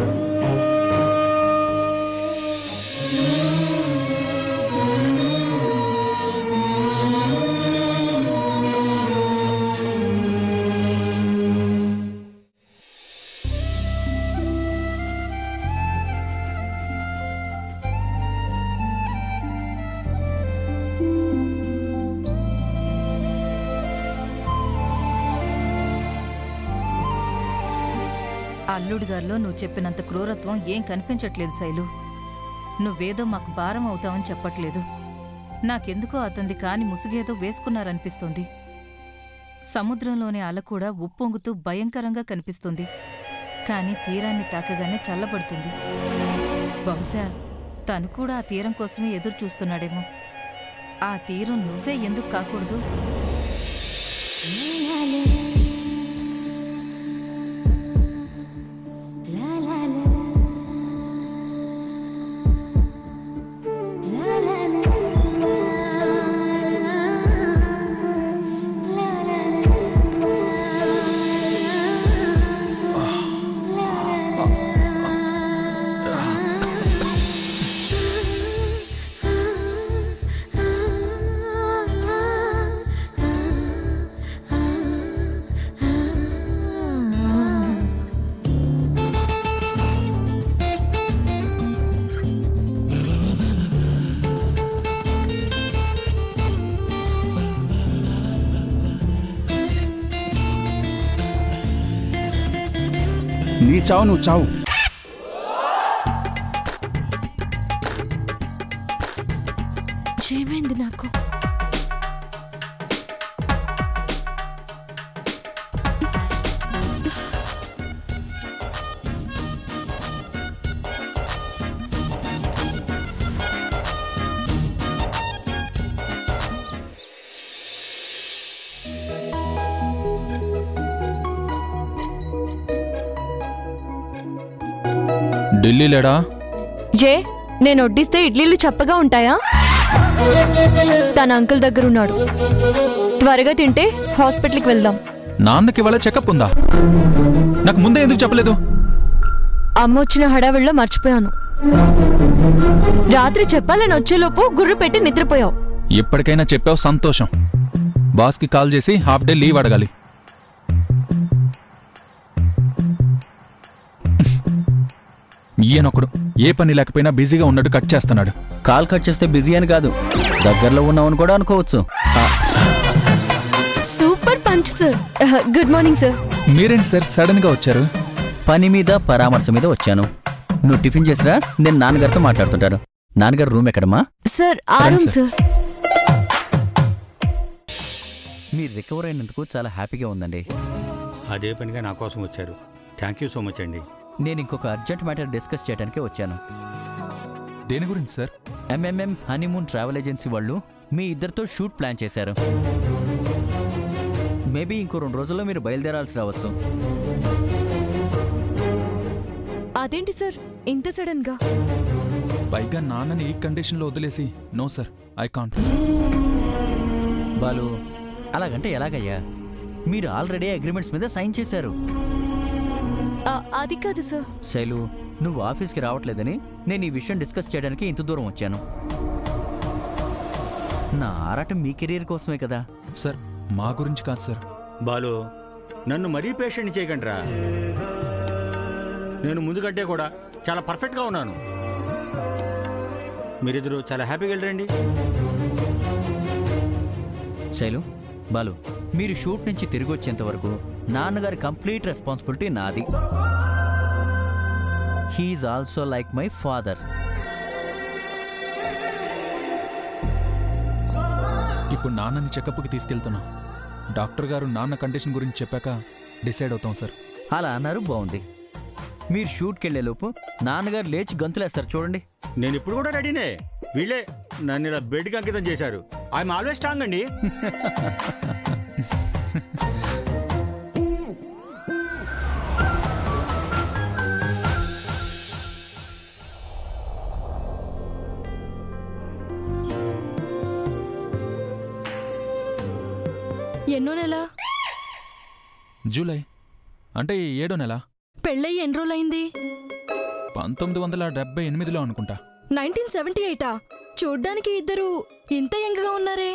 అల్లుడి గారిలో నువ్వు చెప్పినంత క్రూరత్వం ఏం కనిపించట్లేదు శైలు నువ్వేదో మాకు భారం అవుతావని చెప్పట్లేదు నాకెందుకో అతనిది కాని ముసుగేదో వేసుకున్నారనిపిస్తోంది సముద్రంలోని అల కూడా ఉప్పొంగుతూ భయంకరంగా కనిపిస్తుంది కానీ తీరాన్ని తాకగానే చల్లబడుతుంది బహుశా తను కూడా ఆ తీరం కోసమే ఎదురు చూస్తున్నాడేమో ఆ తీరం నువ్వే ఎందుకు కాకూడదు చావు నువ్వు చావు ఏమైంది నాకు ఢిల్లీ లేడా ఏ నేను వడ్డిస్తే ఇడ్లీలు చప్పగా ఉంటాయా తన అంకుల్ దగ్గర ఉన్నాడు త్వరగా తింటే హాస్పిటల్కి వెళ్దాం నాన్నకి ఇవాళ చెకప్ ఉందా నాకు ముందే ఎందుకు చెప్పలేదు అమ్మ వచ్చిన హడావిడిలో మర్చిపోయాను రాత్రి చెప్పాలని వచ్చేలోపు గుర్రు పెట్టి నిద్రపోయావు ఎప్పటికైనా చెప్పావు సంతోషం బాస్కి కాల్ చేసి హాఫ్ డే లీవ్ అడగాలి ఈయనొకడు ఏ పని లేకపోయినా బిజీగా ఉన్నట్టు కట్ చేస్తున్నాడు కాల్ కట్ చేస్తే బిజీ అని కాదు దగ్గరలో ఉన్నామని కూడా అనుకోవచ్చు ఆ, super punch sir good morning sir మీరేంటి సార్ సడన్ గా వచ్చారు పని మీద పరామర్శ మీద వచ్చాను నువ్వు టిఫిన్ చేసిరా నేను నాన్నగారితో మాట్లాడుతుంటాను నాన్నగారు రూమ్ ఎక్కడమ్మా సార్ ఆ రండి, రూమ్ సార్. సార్ మీరు రికవర్ అయినందుకు చాలా హ్యాపీగా ఉందండి అదే పనిగా నా కోసం వచ్చారు థ్యాంక్ యూ సో మచ్ అండి నేను ఇంకొక అర్జెంట్ మ్యాటర్ డిస్కస్ చేయడానికి వచ్చాను దేని గురించి సార్ ఎంఎంఎం హనీమూన్ ట్రావెల్ ఏజెన్సీ వాళ్ళు మీ ఇద్దరితో షూట్ ప్లాన్ చేశారు మేబీ ఇంకో రెండు రోజుల్లో మీరు బయలుదేరాల్సి రావచ్చు అదేంటి సార్ ఇంత సడన్ గా పైగా నాన్నని ఈ కండిషన్లో వదిలేసి no sir I can't Balu అలాగంటే ఎలాగయ్యా మీరు ఆల్రెడీ అగ్రిమెంట్స్ మీద సైన్ చేశారు ఆ, అది కాదు సార్ శైలు నువ్వు ఆఫీస్కి రావట్లేదని నేను ఈ విషయం డిస్కస్ చేయడానికి ఇంత దూరం వచ్చాను నా ఆరాటం మీ కెరీర్ కోసమే కదా సార్ మా గురించి కాదు సార్ బాలు నన్ను మరీ పేషెంట్ చేయకండిరా నేను ముందు కంటే కూడా చాలా పర్ఫెక్ట్గా ఉన్నాను మీరిద్దరూ చాలా హ్యాపీగా వెళ్ళరండి శైలు బాలు మీరు షూట్ నుంచి తిరిగి వచ్చేంత వరకు నాన్నగారి కంప్లీట్ రెస్పాన్సిబిలిటీ నాది he's also like my father ఇప్పుడు నాన్నని చెకప్కి తీసుకెళ్తున్నాం డాక్టర్ గారు నాన్న కండిషన్ గురించి చెప్పాక డిసైడ్ అవుతాం సార్ అలా అన్నారు బాగుంది మీరు షూట్కి వెళ్ళేలోపు నాన్నగారు లేచి గంతులేస్తారు చూడండి నేను ఇప్పుడు కూడా రెడీనే వీళ్ళే నన్ను ఇలా బెడ్కి అంకితం చేశారు ఐఎమ్ ఆల్వేస్ స్ట్రాంగ్ అండి ఎన్నో నెల జూలై అంటే ఏడో నెల పెళ్ళయి ఎన్ని రోజులైంది పంతొమ్మిది వందల డెబ్బై ఎనిమిదిలో అనుకుంటా నైన్టీన్ సెవెంటీ ఎయిటా చూడ్డానికి ఇద్దరు ఇంత యంగ్గా ఉన్నారే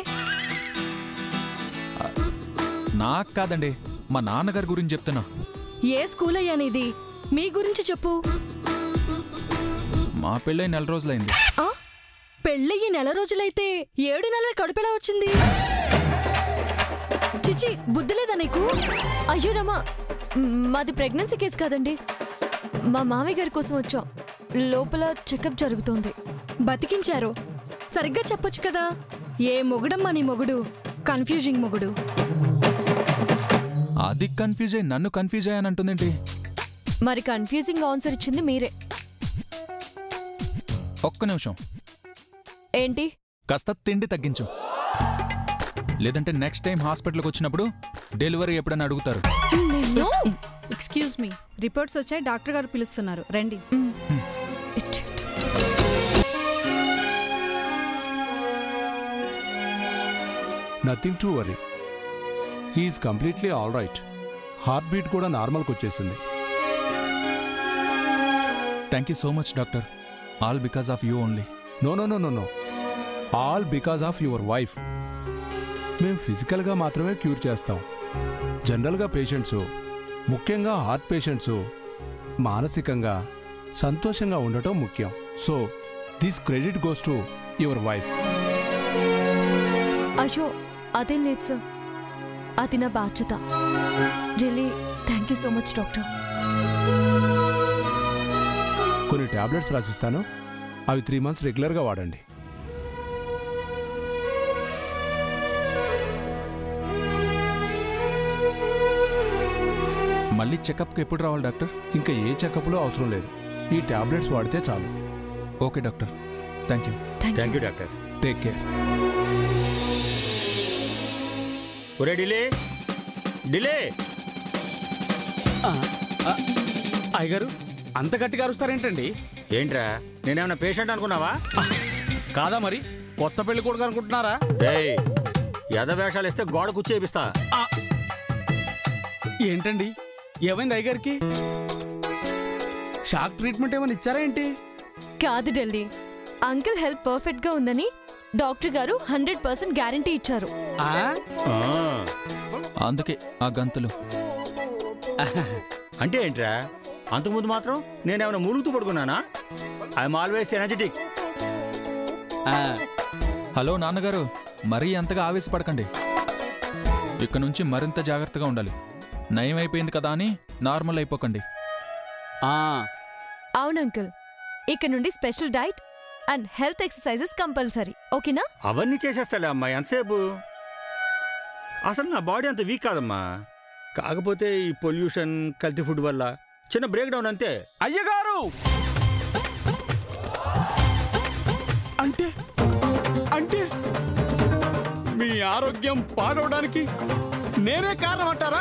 నాకు కాదండి మా నాన్నగారి గురించి చెప్తున్నా ఏ స్కూల్ అయ్యా నీది మీ గురించి చెప్పు మా పెళ్ళై నెల రోజులైంది ఆ? పెళ్ళయ్యి నెల రోజులైతే ఏడు నెలల కడుపెలా వచ్చింది చిచి బుద్ధి లేదా నీకు అయ్యో రమా మాది ప్రెగ్నెన్సీ కేసు కాదండి మా మామయ్య గారి కోసం వచ్చాం లోపల చెకప్ జరుగుతోంది బతికించారు సరిగ్గా చెప్పొచ్చు కదా ఏ మొగుడమ్మా నీ మొగుడు కన్ఫ్యూజింగ్ మొగుడు అది కన్ఫ్యూజ్ అయ్యి నన్ను కన్ఫ్యూజ్ అయ్యాను అంటుందేంటి మరి కన్ఫ్యూజింగ్ ఆన్సర్ ఇచ్చింది మీరే ఒక్క నిమిషం ఏంటి కాస్త తిండి తగ్గించు లేదంటే నెక్స్ట్ టైం హాస్పిటల్కి వచ్చినప్పుడు డెలివరీ ఎప్పుడైనా అడుగుతారు ఎక్స్క్యూజ్ మీ రిపోర్ట్స్ వచ్చాయి డాక్టర్ గారు పిలుస్తున్నారు రండి nothing to worry he's completely all right heartbeat కూడా నార్మల్కి వచ్చేసింది thank you so much doctor all because of you only no no no no no all because of your wife మేము ఫిజికల్గా మాత్రమే క్యూర్ చేస్తాం జనరల్గా పేషెంట్స్ ముఖ్యంగా heart patients మానసికంగా సంతోషంగా ఉండటం ముఖ్యం so this credit goes to your wife అయ్యో అదేం లేదు సార్ అది నా బాధ్యత really thank you so much doctor కొన్ని టాబ్లెట్స్ రాసిస్తాను అవి త్రీ మంత్స్ రెగ్యులర్గా వాడండి మళ్ళీ చెకప్కి ఎప్పుడు రావాలి డాక్టర్ ఇంకా ఏ చెకప్లో అవసరం లేదు ఈ టాబ్లెట్స్ వాడితే చాలు okay doctor thank you thank you doctor take care ఒరే డిలే డిలే అయ్యగారు అంత గట్టిగా అరుస్తారేంటండి ఏంట్రా నేనేమన్నా పేషెంట్ అనుకున్నావా కాదా మరి కొత్త పెళ్లి కొడుకు అనుకుంటున్నారా రేయ్ యథ వేషాలు ఇస్తే గోడ కూర్చేపిస్తా ఏంటండి ఏమైంది అయ్యగారికి షాక్ ట్రీట్మెంట్ ఏమైనా ఇచ్చారా ఏంటి కాదు ఢిల్లీ అంకుల్ హెల్త్ పర్ఫెక్ట్ గా ఉందని డాక్టర్ గారు హండ్రెడ్ పర్సెంట్ గ్యారంటీ ఇచ్చారు అందుకే ఆ గంతులు అంటే ఏంట్రా అంతకుముందు మాత్రం నేనేమైనా మూలుగుతూ పడుకున్నానా ఐఎమ్ ఆల్వేస్ ఎనర్జెటిక్ హలో నాన్నగారు మరీ అంతగా ఆవేశపడకండి ఇక నుంచి మరింత జాగ్రత్తగా ఉండాలి నయం అయిపోయింది కదా అని నార్మల్ అయిపోకండి అవును అంకుల్ ఇక నుండి special diet and health exercises compulsory ఓకేనా అవన్నీ చేసేస్తాలే అమ్మా ఎంతసేపు అసలు నా బాడీ అంత వీక్ కాదమ్మా కాకపోతే ఈ పొల్యూషన్ కల్తీ ఫుడ్ వల్ల చిన్న బ్రేక్ డౌన్ అంతే అయ్యగారు అంటే అంటే మీ ఆరోగ్యం పాడవడానికి నేనే కారణం అంటారా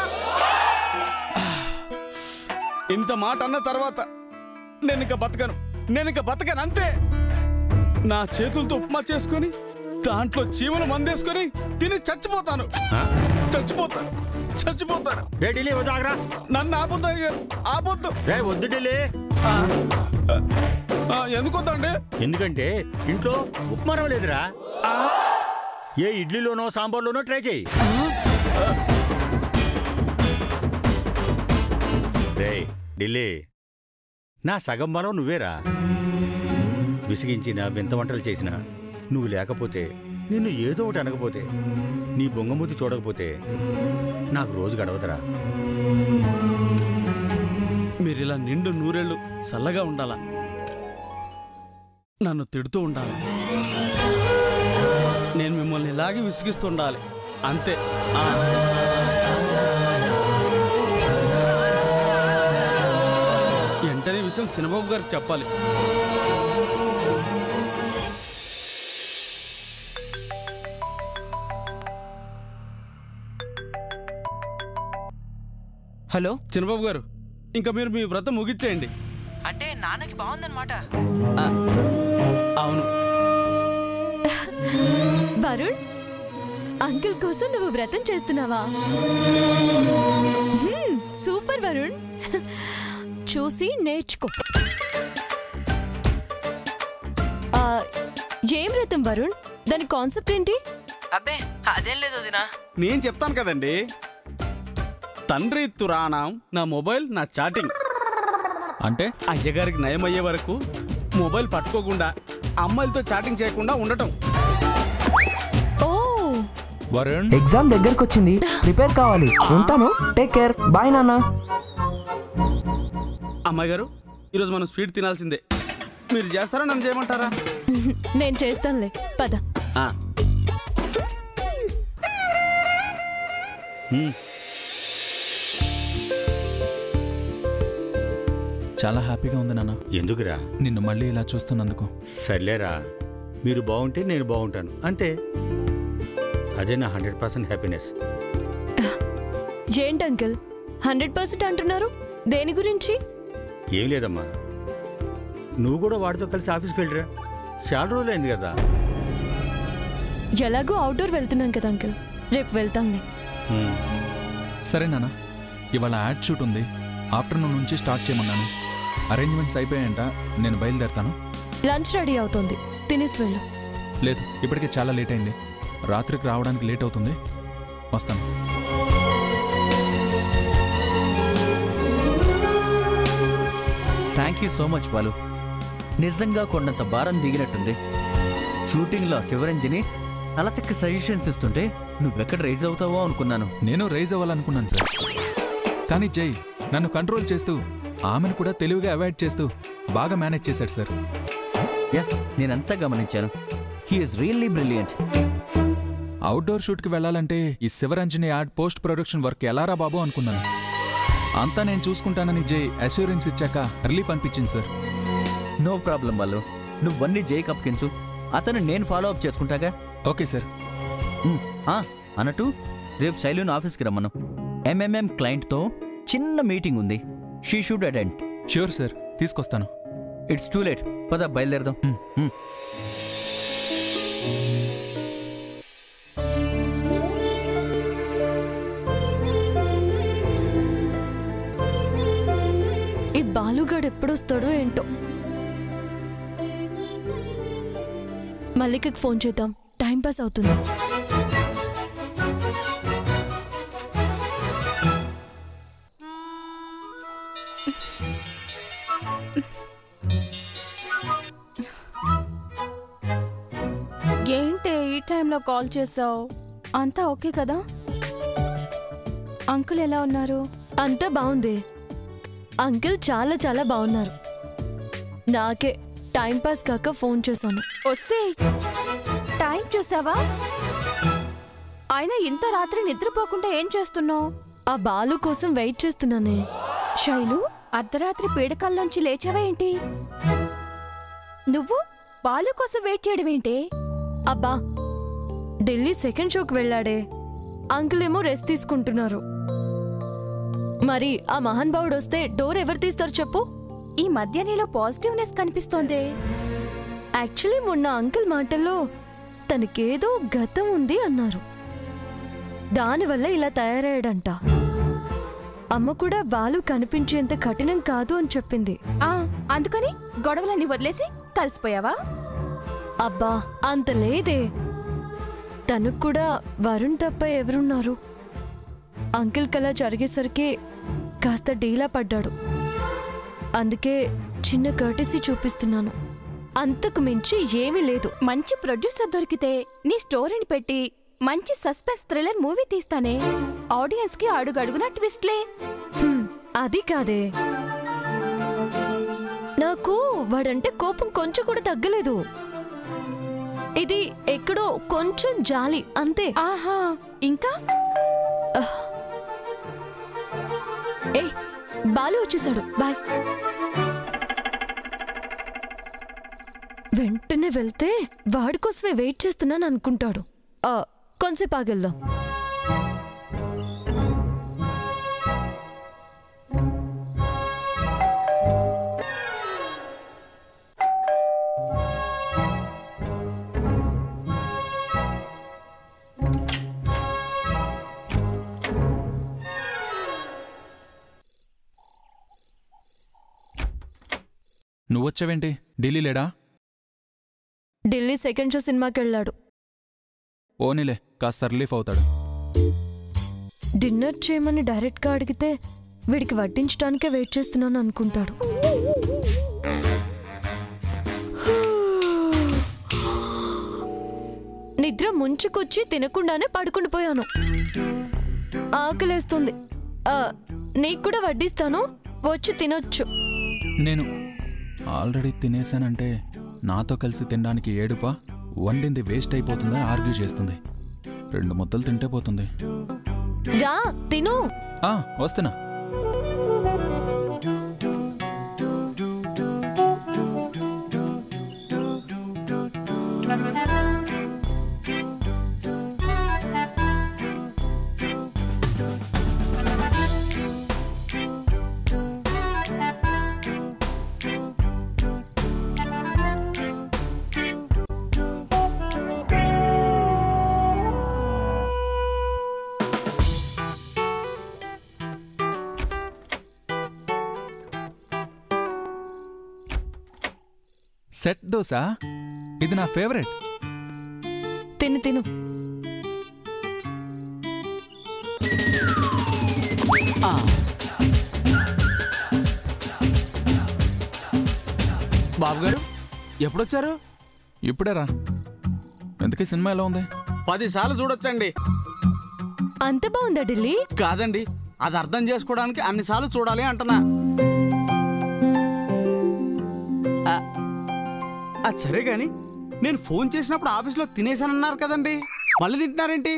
ఇంత మాట అన్న తర్వాత నేను ఇక బతకను నేను ఇక బతకను అంతే నా చేతులతో ఉప్మా చేసుకొని దాంట్లో చీమలు మందేసుకొని తిని చచ్చిపోతాను చచ్చిపోతాను చచ్చిపోతాను రే ఢిల్లీ వద్దు ఆగరా నన్ను ఆపొద్దు అయ్యగారు ఆపొద్దు రే వద్దు ఢిల్లీ ఎందుకు వద్దండి ఎందుకంటే ఇంట్లో ఉప్మా రవ్వ లేదురా ఏ ఇడ్లీలోనో సాంబార్లోనో ట్రై చేయి రే ఢిల్లీ నా సగం బలం నువ్వేరా విసిగించిన వింత వంటలు చేసిన నువ్వు లేకపోతే నిన్ను ఏదో ఒకటి అనకపోతే నీ బొంగమూతి చూడకపోతే నాకు రోజు గడవదురా మీరు ఇలా నిండు నూరేళ్ళు చల్లగా ఉండాలా నన్ను తిడుతూ ఉండాలి నేను మిమ్మల్ని ఇలాగే విసిగిస్తూ ఉండాలి అంతే ఆ. వెంటనే ఈ విషయం చిన్నబాబు గారికి చెప్పాలి హలో చిన్నబాబు గారు ఇంకా మీరు మీ వ్రతం ముగిచ్చేయండి అంటే నాన్నకి బాగుందన్నమాట అవును వరుణ్ అంకుల్ కోసం నువ్వు వ్రతం చేస్తున్నావా హ్మ్, సూపర్ వరుణ్ చూసి నేర్చుకో ఆ, ఏం వ్రతం వరుణ్ దాని కాన్సెప్ట్ ఏంటి అబ్బే అదేం లేదు వదినా నేను చెప్తాను కదండి తండ్రి తురాణం నా మొబైల్ నా చాటింగ్ అంటే అయ్యగారికి నయం అయ్యే వరకు మొబైల్ పట్టుకోకుండా అమ్మాయిలతో చాటింగ్ చేయకుండా ఉండటం ఓ వరుణ్ ఎగ్జామ్ దగ్గరకు వచ్చింది ప్రిపేర్ కావాలి ఉంటాను టేక్ కేర్ బాయ్ నాన్న అమ్మాయి గారు ఈరోజు మనం స్వీట్ తినాల్సిందే మీరు చేస్తారా నన్ను చేయమంటారా నేను చేస్తానులే పద ఆ, చాలా హ్యాపీగా ఉంది నాన్న ఎందుకురా నిన్ను మళ్ళీ ఇలా చూస్తున్నందుకు సర్లేరా మీరు బాగుంటే నేను బాగుంటాను అంతే అదే నా హండ్రెడ్ పర్సెంట్ హ్యాపీనెస్ ఏంటి అంకుల్ హండ్రెడ్ పర్సెంట్ అంటున్నారు దేని గురించి ఏం లేదమ్మా నువ్వు కూడా వాడితో కలిసి ఆఫీస్కి వెళ్ళిరా చాలా రోజులైంది కదా ఎలాగో అవుట్డోర్ వెళ్తున్నాం కదా అంకుల్ రేపు వెళ్తాంలే హ్మ్. సరే నాన్న ఇవాళ యాడ్ షూట్ ఉంది ఆఫ్టర్నూన్ నుంచి స్టార్ట్ చేయమన్నాను అరేంజ్మెంట్స్ అయిపోయాయంట నేను బయలుదేరతాను లంచ్ రెడీ అవుతుంది తినేసి వెళ్ళు లేదు ఇప్పటికే చాలా లేట్ అయింది రాత్రికి రావడానికి లేట్ అవుతుంది వస్తాను thank you so much Balu నిజంగా కొండంత భారం దిగినట్టుంది షూటింగ్లో శివరంజని అలతక్క సజెషన్స్ ఇస్తుంటే నువ్వెక్కడ రైజ్ అవుతావో అనుకున్నాను నేను రైజ్ అవ్వాలనుకున్నాను సార్ కానీ జై నన్ను కంట్రోల్ చేస్తూ ఆమెను కూడా తెలివిగా అవాయిడ్ చేస్తూ బాగా మేనేజ్ చేశాడు సార్ యా నేనంతా గమనించాను హీఈస్ రియల్లీ బ్రిలియంట్ అవుట్డోర్ షూట్కి వెళ్ళాలంటే ఈ Shivaranjani ad post production work ఎలారా బాబు అనుకున్నాను అంతా నేను చూసుకుంటానని జై అష్యూరెన్స్ ఇచ్చాక రిలీఫ్ అనిపించింది సార్ నో ప్రాబ్లం వాళ్ళు నువ్వన్నీ జైకి అప్పగించు అతను నేను ఫాలో అప్ చేసుకుంటాగా ఓకే సార్ అన్నట్టు రేపు శైలుని ఆఫీస్కి రమ్మను ఎంఎంఎం క్లయింట్తో చిన్న మీటింగ్ ఉంది she should attend sure sir తీసుకొస్తాను ఇట్స్ టూ లేట్ పద బయలుదేరదాం హ్మ్. ఈ బాలుగాడు ఎప్పుడొస్తాడో ఏంటో మల్లికకి ఫోన్ చేద్దాం టైం పాస్ అవుతుంది ఏంటి ఈ టైంలో కాల్ చేసావు అంతా ఓకే కదా అంకుల్ ఎలా ఉన్నారు అంతా బాగుంది అంకిల్ చాలా చాలా బాగున్నారు నాకే టైం పాస్ కాక ఫోన్ చేశాను వస్తే టైం చూసావా అయినా ఇంత రాత్రి నిద్రపోకుండా ఏం చేస్తున్నావు ఆ బాలు కోసం వెయిట్ చేస్తున్నానే శైలు అర్ధరాత్రి పీడకల్లోంచి లేచావా ఏంటి నువ్వు బాలు కోసం వెయిట్ చేయడం ఏంటి అబ్బా ఢిల్లీ సెకండ్ షోకి వెళ్ళాడే అంకుల్ ఏమో రెస్ట్ తీసుకుంటున్నారు మరి ఆ మహాన్ బావుడు వస్తే డోర్ ఎవరు తీస్తారు చెప్పు ఈ మధ్య నీలో పాజిటివ్నెస్ కనిపిస్తోంది యాక్చువల్లీ మొన్న అంకుల్ మాటల్లో తనకేదో గతం ఉంది అన్నారు దానివల్ల ఇలా తయారయ్యాడంట అమ్మ కూడా బాలు కనిపించేంత కఠినం కాదు అని చెప్పింది ఆ అందుకని గొడవలన్నీ వదిలేసి కలిసిపోయావా అబ్బా అంత లేదే తనకు కూడా వరుణ్ తప్ప ఎవరున్నారు అంకిల్ కలా జరిగేసరికి కాస్త డీలా పడ్డాడు అందుకే చిన్న కర్టసీ చూపిస్తున్నాను అంతకు మించి ఏమీ లేదు మంచి ప్రొడ్యూసర్ దొరికితే నీ స్టోరీని పెట్టి మంచి సస్పెన్స్ థ్రిల్లర్ మూవీ తీస్తానే ఆడియన్స్ కి అడుగడుగున ట్విస్ట్లే హ్మ్, అది కాదే నాకు వాడంటే కోపం కొంచెం కూడా తగ్గలేదు ఇది ఎక్కడో కొంచెం జాలి అంతే ఆహా ఇంకా ఏ బాలు వచ్చేసాడు బాయ్ వెంటనే వెళ్తే వాడి కోసమే వెయిట్ చేస్తున్నాను అనుకుంటాడు ఆ, కొంచెంసేపు ఆగెళ్దాం నువ్వొచ్చావేంటి ఢిల్లీ లేడా ఢిల్లీ సెకండ్ షో సినిమాకి వెళ్ళాడు ఓనిలే కాస్త రిలీఫ్ అవుతాడు డిన్నర్ చేయమని డైరెక్ట్గా అడిగితే వీడికి వడ్డించడానికే వెయిట్ చేస్తున్నాను అనుకుంటాడు నిద్ర ముంచుకొచ్చి తినకుండానే పడుకుని పోయాను ఆకలేస్తుంది ఆ, నీకు కూడా వడ్డిస్తాను వచ్చి తినొచ్చు నేను ఆల్రెడీ తినేశానంటే నాతో కలిసి తినడానికి ఏడుపా వండింది వేస్ట్ అయిపోతుందని ఆర్గ్యూ చేస్తుంది రెండు ముద్దలు తింటే పోతుంది రా తిను ఆ, వస్తున్నా సెట్ దోశ ఇది నా ఫేవరెట్ తిను తిను బాబు గారు ఎప్పుడొచ్చారు ఇప్పుడే రా ఎందుకే సినిమా ఎలా ఉంది పదిసార్లు చూడొచ్చండి అంత బాగుందా ఢిల్లీ కాదండి అది అర్థం చేసుకోవడానికి అన్నిసార్లు చూడాలి అంటున్నా అది సరే గాని నేను ఫోన్ చేసినప్పుడు ఆఫీస్లో తినేసానన్నారు కదండి మళ్ళీ తింటున్నారేంటి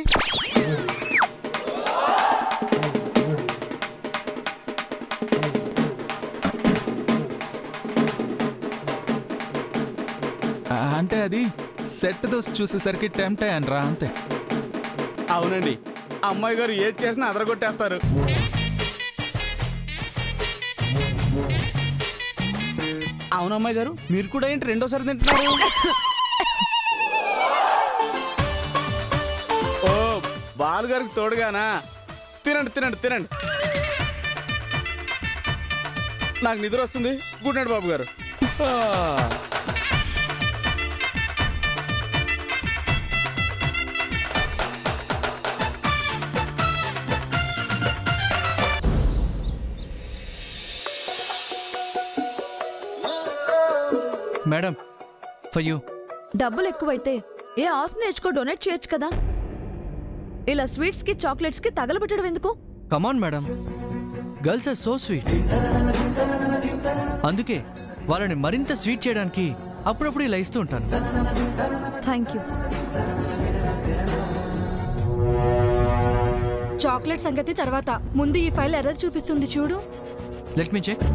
ఆ, అంటే అది సెట్ దోశ చూసేసరికి టెంప్ట్ అయ్యాను రా అంతే అవునండి అమ్మాయి గారు ఏది చేసినా అదరగొట్టేస్తారు అవును అమ్మాయి గారు మీరు కూడా ఏంటి రెండోసారి తింటున్నారు ఓ బాలు గారికి తోడుగానా తినండి తినండి తినండి నాకు నిద్ర వస్తుంది గుడ్ నైట్ బాబు గారు ఆ. మేడం ఫర్ యూ డబ్బులు ఎక్కువైతే ఏ ఆర్ఫనేజ్ కో డొనేట్ చేయొచ్చు కదా ఇలా స్వీట్స్ కి చాక్లెట్స్ కి తగలబెట్టడం ఎందుకు come on madam girls are so sweet అందుకే వాళ్ళని మరింత స్వీట్ చేయడానికి అప్పుడప్పుడు ఇలా ఇస్తూ ఉంటాను థ్యాంక్ యూ చాక్లెట్ సంగతి తర్వాత ముందు ఈ ఫైల్ ఎర్రర్ చూపిస్తుంది చూడు let me check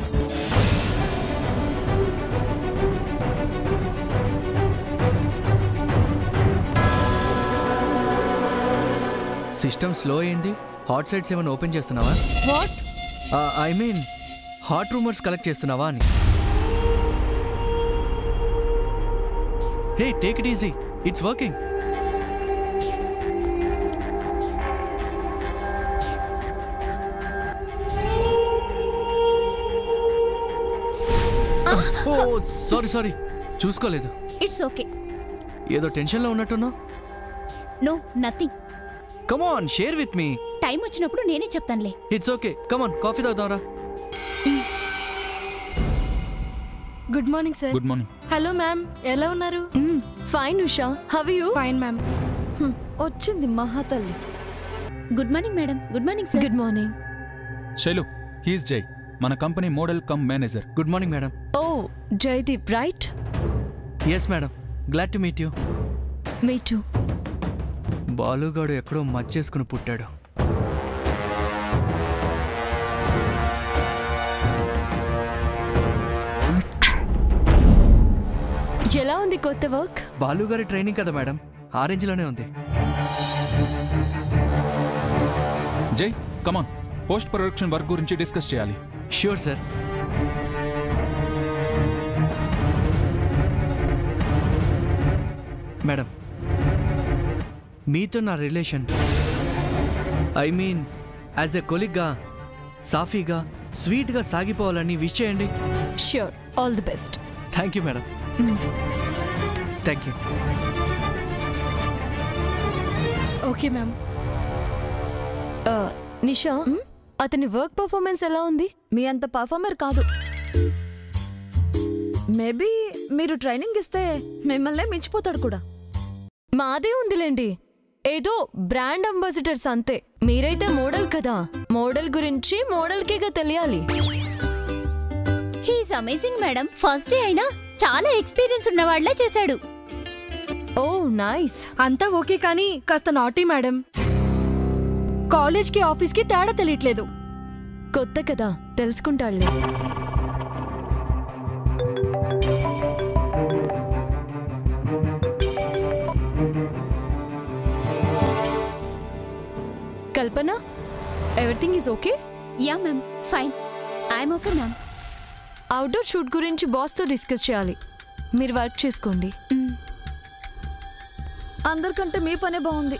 system slow అయింది హాట్ సైట్స్ ఏమైనా ఓపెన్ చేస్తున్నావా what I mean hot rumours collect చేస్తున్నావా అని hey take it easy it's working oh sorry sorry చూసుకోలేదు ఇట్స్ ఓకే ఏదో టెన్షన్లో ఉన్నట్టున్నావు no nothing come on share with me time వచ్చినప్పుడు నేనే చెప్తానులే ఇట్స్ ఓకే కమాన్ కాఫీ తాగుతావరా good morning sir good morning hello ma'am ఎలా ఉన్నారు fine Usha how you fine ma'am వచ్చింది మహాతల్లి good morning madam good morning sir good morning Shailu he's Jai మన company model cum manager good morning madam oh Jaydeep right yes madam glad to meet you me too బాలుగాడు ఎక్కడో మచ్చేసుకుని పుట్టాడు ఎలా ఉంది కొత్త వర్క్ బాలుగారి ట్రైనింగ్ కదా మేడం ఆ రేంజ్లోనే ఉంది Jai come on post production work గురించి డిస్కస్ చేయాలి ష్యూర్ సార్ మేడం మీతో నా relation I mean as a కొలిగ్గా సాఫీగా స్వీట్గా సాగిపోవాలని విష్ చేయండి sure all the best thank you madam thank you okay ma'am Nisha అతని వర్క్ పర్ఫార్మెన్స్ ఎలా ఉంది మీ అంత పర్ఫార్మర్ కాదు మేబీ మీరు ట్రైనింగ్ ఇస్తే మిమ్మల్నే మించిపోతాడు కూడా మాదే ఉందిలేండి ఏదో బ్రాండ్ అంబాసిడర్స్ అంతే మీరైతే మోడల్ కదా మోడల్ గురించి మోడల్కేగా తెలియాలి he's amazing madam first day అయినా చాలా ఎక్స్పీరియన్స్ ఉన్న వాళ్ళ చేశాడు ఓ నైస్ అంతా ఓకే కానీ కాస్త నాటీ మేడం కాలేజ్కి ఆఫీస్కి తేడా తెలియట్లేదు కొత్త కదా తెలుసుకుంటాడులే Kalpana everything is okay yeah ma'am fine I'm okay ma'am outdoor shoot గురించి బాస్తో డిస్కస్ చేయాలి మీరు వర్క్ చేసుకోండి అందరికంటే మీ పనే బాగుంది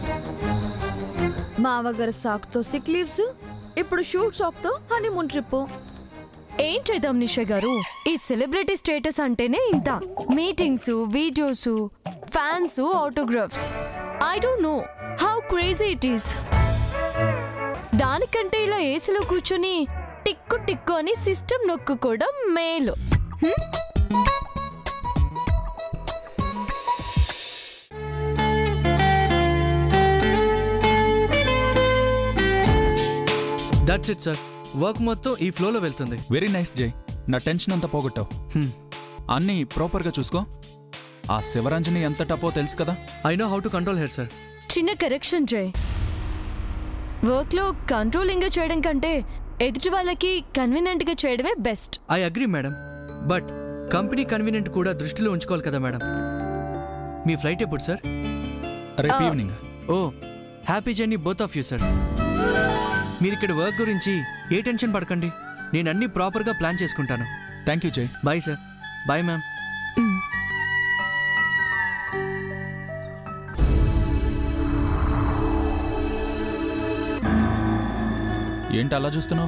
మావగారి సాక్తో సిక్ లీవ్స్ ఇప్పుడు షూట్ సాక్తో హనీమూన్ ట్రిప్ ఏం చేద్దాం నిషా గారు ఈ సెలబ్రిటీ స్టేటస్ అంటేనే ఇంత meetings videos fans autographs I don't know how crazy it is దానికంటే ఇలా ఏసీలో కూర్చొని టిక్కు టిక్కు అని సిస్టమ్ నొక్కుకోవడం మేలు హ్మ్? దట్స్ ఇట్ సార్ వర్క్ మొత్తం ఈ ఫ్లోలో వెళ్తుంది వెరీ నైస్ జై నా టెన్షన్ అంతా పోగొట్టావు అన్నీ ప్రాపర్గా చూసుకో ఆ శివరంజని ఎంత టపో తెలుసు కదా I know how to control her sir చిన్న కరెక్షన్ జయ్ వర్క్లో కంట్రోలింగ్గా చేయడం కంటే ఎదుటి వాళ్ళకి కన్వీనియంట్గా చేయడమే best I agree madam but company convenient కూడా దృష్టిలో ఉంచుకోవాలి కదా మేడం మీ ఫ్లైట్ ఎప్పుడు సార్ రేపు ఆ. Evening oh happy journey both of you sir మీరు ఇక్కడ వర్క్ గురించి ఏ టెన్షన్ పడకండి నేను అన్ని ప్రాపర్గా ప్లాన్ చేసుకుంటాను thank you Jai bye sir bye ma'am ఏంటి అలా చూస్తున్నావు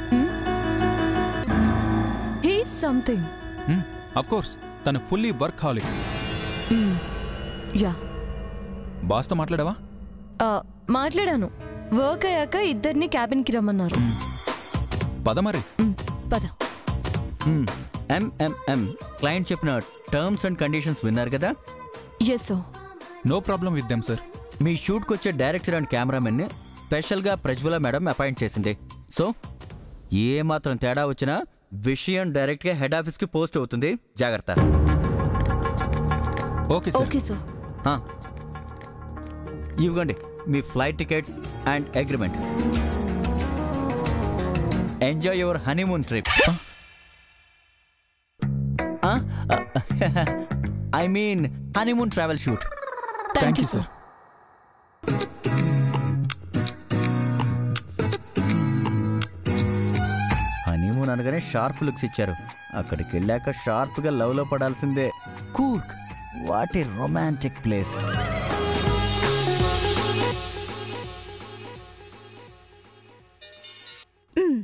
హీ సంథింగ్ అఫ్ కోర్స్ తను ఫుల్లీ వర్క్ హాలిక్ యా బాస్తో మాట్లాడావా మాట్లాడాను వర్క్ అయ్యాక ఇద్దరిని క్యాబిన్కి రమ్మన్నారు పద మరి పద ఎంఎంఎం క్లయింట్ చెప్పిన టర్మ్స్ అండ్ కండిషన్స్ విన్నారు కదా yes so no problem with them sir మీ షూట్కి వచ్చే డైరెక్టర్ అండ్ కెమెరామెన్ని స్పెషల్గా ప్రజ్వల మేడం అపాయింట్ చేసింది సో ఏ మాత్రం తేడా వచ్చినా విషయం డైరెక్ట్గా హెడ్ ఆఫీస్కి పోస్ట్ అవుతుంది జాగ్రత్త ఓకే ఓకే సార్ ఆ. ఇవ్వండి మీ flight tickets and agreement enjoy your honeymoon trip I mean honeymoon travel shoot thank you sir honeymoon అనగానే షార్ప్ లుక్స్ ఇచ్చారు అక్కడికి వెళ్ళాక షార్ప్గా లవ్లో పడాల్సిందే Coorg what a romantic place మ్.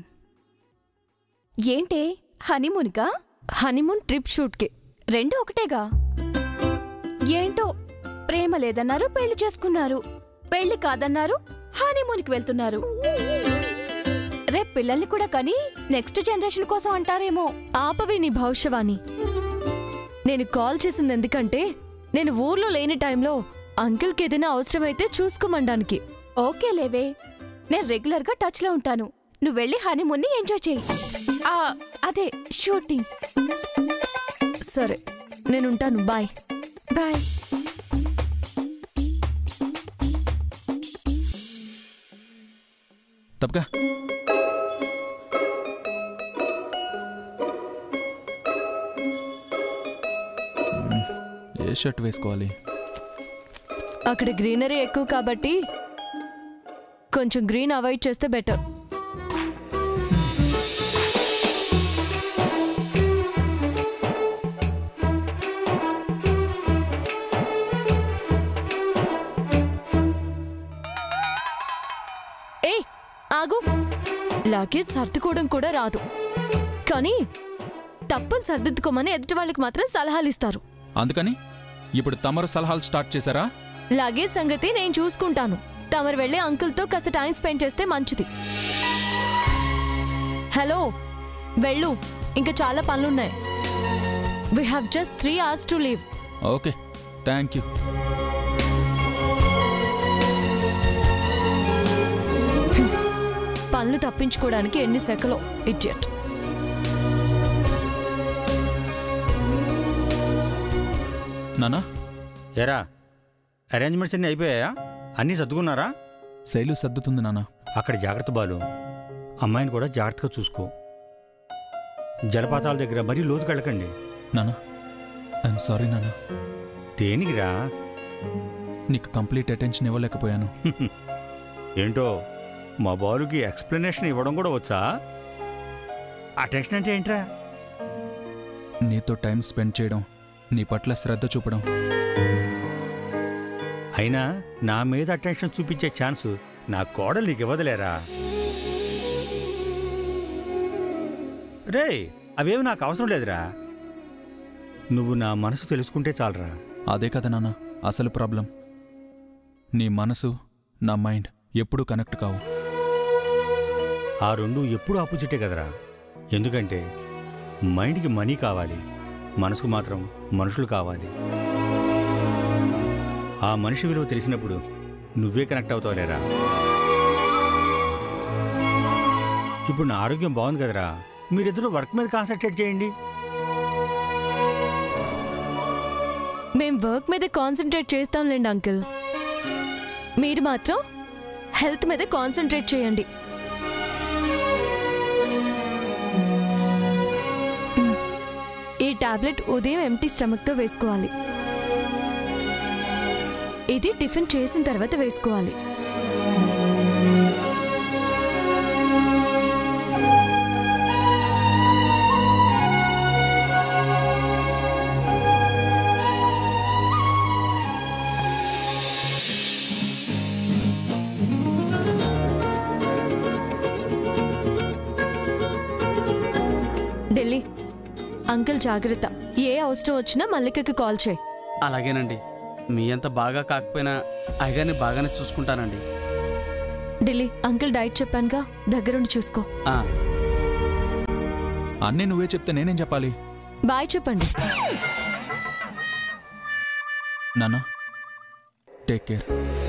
ఏంటే హనీమూన్కా హనీమూన్ ట్రిప్ షూట్కి రెండు ఒకటేగా ఏంటో ప్రేమ లేదన్నారు పెళ్లి చేసుకున్నారు పెళ్లి కాదన్నారు హనీమూన్కి వెళ్తున్నారు రేపు పిల్లల్ని కూడా కని నెక్స్ట్ జనరేషన్ కోసం అంటారేమో ఆపవే నీ భవిష్యవాణి నేను కాల్ చేసింది ఎందుకంటే నేను ఊర్లో లేని టైంలో అంకిల్కి ఏదైనా అవసరమైతే చూసుకోమనడానికి ఓకే లేవే నేను రెగ్యులర్ గా టచ్ లో ఉంటాను నువ్వు వెళ్ళి హనీమూన్ని ఎంజాయ్ చేయి ఆ, అదే షూటింగ్ సరే నేను ఉంటాను బాయ్ బాయ్ తప్పగా మ్మ్. ఏ షర్ట్ వేసుకోవాలి అక్కడ గ్రీనరీ ఎక్కువ కాబట్టి కొంచెం గ్రీన్ అవాయిడ్ చేస్తే బెటర్ ఏ ఆగు లగేజ్ సర్దుకోవడం కూడా రాదు కానీ తప్పని సర్దిద్దుకోమని ఎదుటి వాళ్ళకి మాత్రం సలహాలు ఇస్తారు అందుకని ఇప్పుడు తమరు సలహాలు స్టార్ట్ చేశారా లగేజ్ సంగతి నేను చూసుకుంటాను తమరు వెళ్ళి అంకుల్తో కాస్త టైం స్పెండ్ చేస్తే మంచిది హలో వెళ్ళు ఇంకా చాలా పనులున్నాయి we have just three hours to leave okay thank you పనులు తప్పించుకోవడానికి ఎన్ని సెకలో ఇడియట్ నానా ఎరా అరేంజ్మెంట్స్ అన్నీ అయిపోయాయా అన్నీ సర్దుకున్నారా శైలు సర్దుతుంది నానా అక్కడ జాగ్రత్త బాలు అమ్మాయిని కూడా జాగ్రత్తగా చూసుకో జలపాతాల దగ్గర మరీ లోతుకు వెళ్ళకండి నానా ఐఎమ్ సారీ నానా దేనికిరా నీకు కంప్లీట్ అటెన్షన్ ఇవ్వలేకపోయాను ఏంటో మా బాలుకి ఎక్స్ప్లెనేషన్ ఇవ్వడం కూడా వచ్చా అటెన్షన్ అంటే ఏంట్రా నీతో టైం స్పెండ్ చేయడం నీ పట్ల శ్రద్ధ చూపడం అయినా నా మీద అటెన్షన్ చూపించే ఛాన్స్ నా కోడలు నీకు ఇవ్వదులేరా రే అవేమి నాకు అవసరం లేదురా నువ్వు నా మనసు తెలుసుకుంటే చాలరా అదే కదా నాన్న అసలు ప్రాబ్లం నీ మనసు నా మైండ్ ఎప్పుడూ కనెక్ట్ కావు ఆ రెండు ఎప్పుడు ఆపోజిటే కదరా ఎందుకంటే మైండ్కి మనీ కావాలి మనసుకు మాత్రం మనుషులు కావాలి ఆ మనిషి విలువ తెలిసినప్పుడు నువ్వే కనెక్ట్ అవుతావులేరా ఇప్పుడు నా ఆరోగ్యం బాగుంది కదరా మీరిద్దరూ వర్క్ మీద కాన్సన్ట్రేట్ చేయండి మేం వర్క్ మీద కాన్సన్ట్రేట్ చేస్తాంలేండి అంకుల్ మీరు మాత్రం హెల్త్ మీద కాన్సన్ట్రేట్ చేయండి మ్, ఈ టాబ్లెట్ ఉదయం ఎంటీ స్టమక్తో వేసుకోవాలి ఇది టిఫిన్ చేసిన తర్వాత వేసుకోవాలి ఢిల్లీ అంకుల్ జాగ్రత్త ఏ అవసరం వచ్చినా మల్లికకి కాల్ చేయి అలాగేనండి మీ అంత బాగా కాకపోయినా అయ్యగారిని బాగానే చూసుకుంటానండి ఢిల్లీ అంకుల్ డైట్ చెప్పానుగా దగ్గరుండి చూసుకో ఆ, అన్నీ నువ్వే చెప్తే నేనేం చెప్పాలి బాయ్ చెప్పండి నాన్న టేక్ కేర్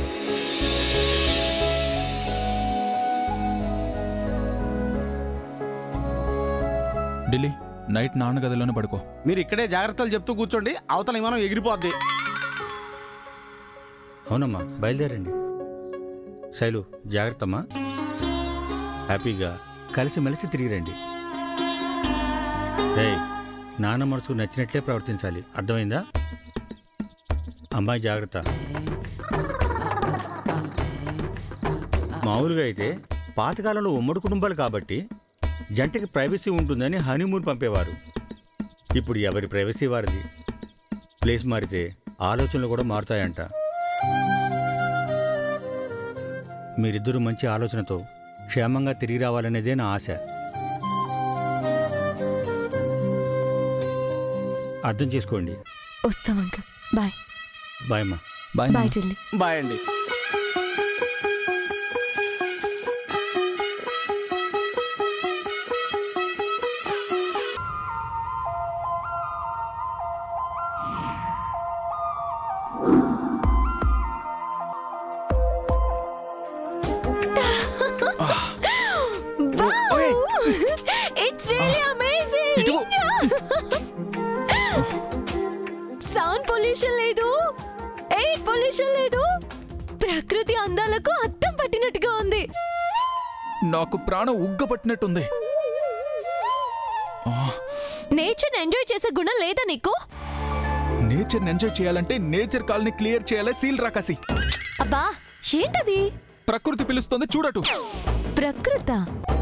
ఢిల్లీ నైట్ నాన్న గదిలోనే పడుకో మీరు ఇక్కడే జాగ్రత్తలు చెప్తూ కూర్చోండి అవతల విమానం ఎగిరిపోద్ది అవునమ్మా బయలుదేరండి శైలు జాగ్రత్తమ్మా హ్యాపీగా కలిసిమెలిసి తిరిగి రండి రేయ్, నాన్న మనసుకు నచ్చినట్లే ప్రవర్తించాలి అర్థమైందా అమ్మాయి జాగ్రత్త మామూలుగా అయితే పాతకాలంలో ఉమ్మడి కుటుంబాలు కాబట్టి జంటకి ప్రైవసీ ఉంటుందని హనీమూన్ పంపేవారు ఇప్పుడు ఎవరి ప్రైవసీ వారిది ప్లేస్ మారితే ఆలోచనలు కూడా మారుతాయంట మీరిద్దరూ మంచి ఆలోచనతో క్షేమంగా తిరిగి రావాలనేదే నా ఆశ అర్థం చేసుకోండి వస్తాం అంకుల్ బాయ్ బాయ్ అమ్మా బాయ్ బాయ్ ఢిల్లీ బాయ్ అండి it's really amazing sound pollution లేదు ఎయిర్ పొల్యూషన్ లేదు ప్రకృతి అందాలకు అద్దం పట్టినట్టుగా ఉంది నాకు ప్రాణం ఉగ్గపట్టినట్టుంది నేచర్ ఎంజాయ్ చేసే గుణం లేదా నీకు నేచర్ ఎంజాయ్ చేయాలంటే నేచర్ కాల్ని క్లియర్ చేయాలి సీల్ రాకాసి అబ్బా ఏంటది ప్రకృతి పిలుస్తుంది చూడటు ప్రకృత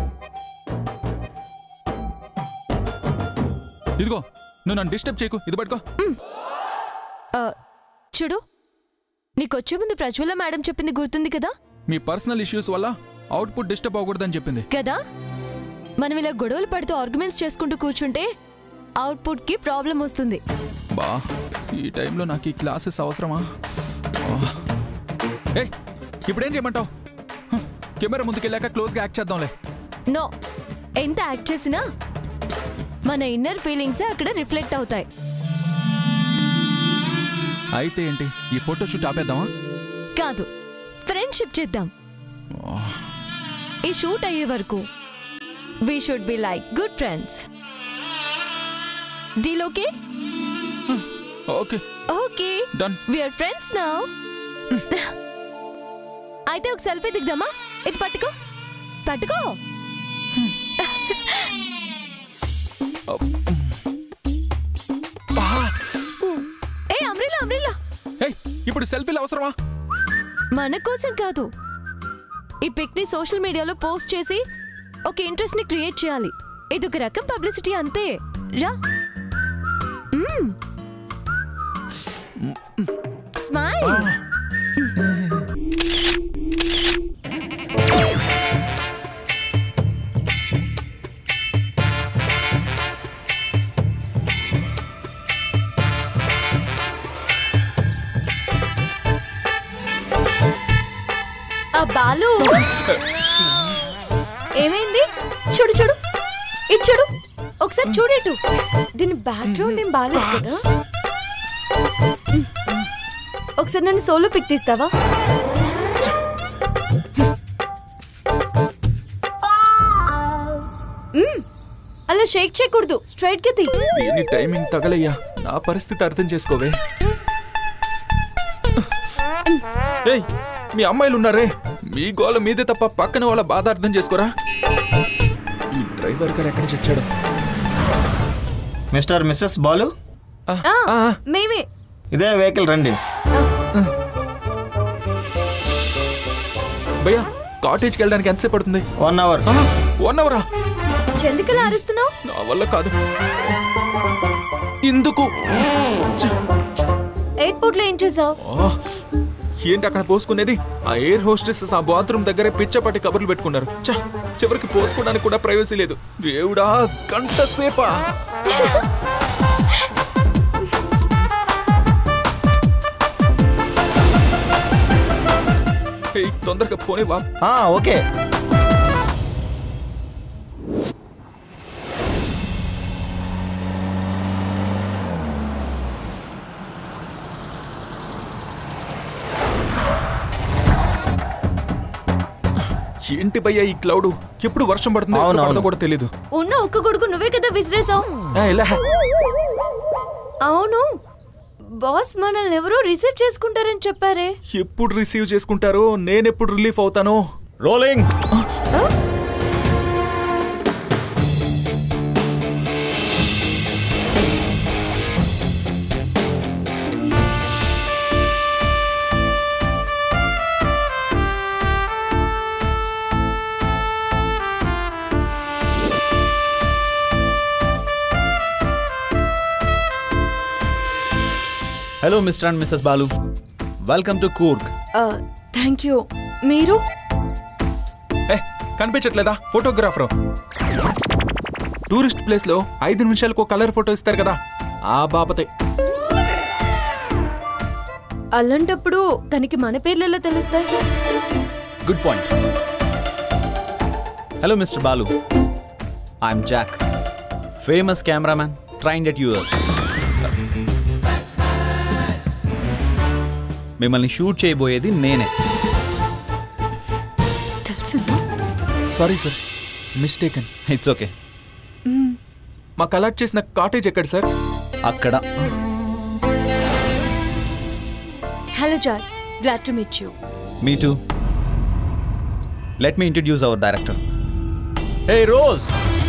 ఇదిగో నువ్వు నన్ను డిస్టర్బ్ చేయకు ఇది పట్టుకో ఆ, చూడు నీకొచ్చే ముందు ప్రజ్వల మేడం చెప్పింది గుర్తుంది కదా మీ పర్సనల్ ఇష్యూస్ వల్ల అవుట్పుట్ డిస్టర్బ్ అవ్వకూడదని చెప్పింది కదా మనం ఇలా గొడవలు పడుతూ ఆర్గ్యుమెంట్స్ చేసుకుంటూ కూర్చుంటే అవుట్పుట్ కి ప్రాబ్లం వస్తుంది బా ఈ టైంలో నాకు ఈ క్లాసెస్ అవసరమా ఏ ఇప్పుడేం చేయమంటావు హ, కెమెరా ముందుకెళ్ళాక క్లోజ్గా యాక్ట్ చేద్దాంలే నో ఎంత యాక్ట్ చేసినా మన ఇన్నర్ ఫీలింగ్స్ అక్కడ రిఫ్లెక్ట్ అవుతాయి అయితే ఏంటి ఈ ఫోటో షూట్ ఆపేద్దామా కాదు ఫ్రెండ్షిప్ చేద్దాం ఈ షూట్ అయ్యే వరకు we should be like good friends deal okay okay okay done we're friends now అయితే ఒక సెల్ఫీ దిద్దామా ఇది పట్టుకో పట్టుకో ఏ అమ్రిలా అమ్రిలా ఏయ్ ఇప్పుడు సెల్ఫీలు అవసరమా మన కోసం కాదు ఈ పిక్ ని సోషల్ మీడియాలో పోస్ట్ చేసి ఒక ఇంట్రెస్ట్ ని క్రియేట్ చేయాలి ఇది ఒక రకం పబ్లిసిటీ అంతే రా మ్మ్. స్మైల్ ఆ బాలు ఏమైంది చూడు చూడు ఇది చూడు ఒకసారి చూడేటు దీని బ్యాక్గ్రౌండ్ ఏం బాగాలేదు కదా ఒకసారి నన్ను సోలో పిక్ తీస్తావా మ్మ్. అలా షేక్ చేయకూడదు స్ట్రైట్ గా తీ దీని టైమింగ్ తగలయ్యా నా పరిస్థితి అర్థం చేసుకోవే ఏయ్ మీ అమ్మాయిలు ఉన్నారే మీ గోల మీదే తప్ప పక్కన వాళ్ళ బాధ అర్థం చేసుకోరా ఈ డ్రైవర్ గారు ఎక్కడ చచ్చాడు మిస్టర్ మిస్సెస్ బాలు మేమే ఇదే వెహికల్ రండి భయ్యా కాటేజ్కి వెళ్ళడానికి ఎంతసేపు పడుతుంది వన్ అవర్ వన్ అవరా చెందుకలా అరుస్తున్నావు నా వల్ల కాదు ఇందుకు ఎయిర్పోర్ట్ లో ఏం చేసావు ఆ, ఏంటి అక్కడ పోసుకునేది ఆ ఎయిర్ హోస్టెస్ ఆ బాత్రూమ్ దగ్గరే పిచ్చపట్టి కబుర్లు పెట్టుకున్నారు ఛ, చివరికి పోసుకోవడానికి కూడా ప్రైవసీ లేదు దేవుడా గంట సేపా ఏయ్, తొందరగా పోనీ వా ఓకే ఏంటి భయ్యా ఈ క్లౌడ్ ఎప్పుడు వర్షం పడుతుందో ఎప్పుడు పడదో కూడా తెలీదు ఉన్న ఒక్క కొడుకు నువ్వే కదా విసిరేసావు ఆ, ఇలా అవును బాస్ మనల్ని ఎవరో రిసీవ్ చేసుకుంటారని చెప్పారే ఎప్పుడు రిసీవ్ చేసుకుంటారో నేనెప్పుడు రిలీఫ్ అవుతానో rolling hello Mr and Mrs Balu welcome to Coorg thank you మీరు ఏ కనిపించట్లేదా ఫోటోగ్రాఫర్ టూరిస్ట్ ప్లేస్ లో ఐదు నిమిషాలకు కలర్ ఫోటో ఇస్తారు కదా ఆ బాపతే అలాంటప్పుడు తనకి మన పేర్లు ఎలా తెలుస్తాయి good point hello Mr Balu I'm Jack famous cameraman train at US మిమ్మల్ని షూట్ చేయబోయేది నేనే తెలిసిందా sorry sir mistaken it's okay మాకు అలాట్ చేసిన కాటేజ్ ఎక్కడ సార్ అక్కడ hello Jack glad to meet you me too let me introduce our director hey Rose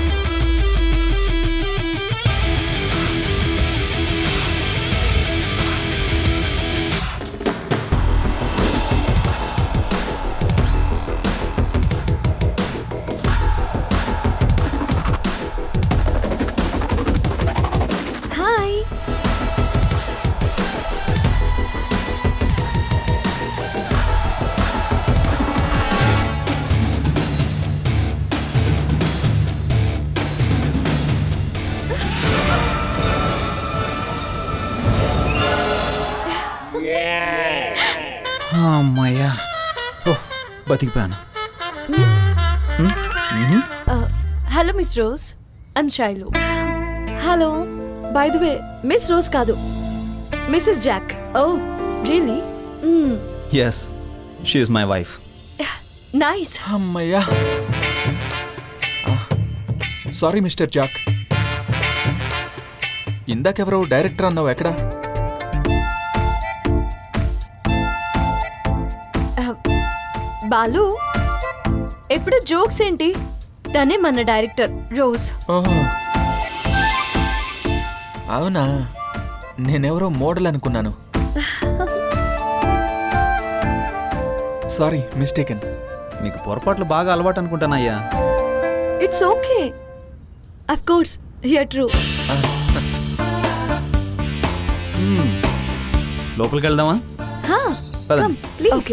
hi అమ్మయ్యా oh బతికిపోయాను hello miss Rose I'm Shailu hello by the way miss Rose కాదు Mrs Jack oh really yes she my wife nice అమ్మయ్యా sorry Mr Jack ఇందాకెవరో director అన్నావు ఎక్కడ బాలు ఎప్పుడు jokes ఏంటి తనే మన డైరెక్టర్ రోజ్ ఓహో అవునా నేనెవరో మోడల్ అనుకున్నాను సారీ మిస్టేకన్ మీకు పొరపాట్లు బాగా అలవాటు అనుకుంటానయ్యా it's okay of course here through లోపలికి వెళ్దామా హా పదండి. ప్లీజ్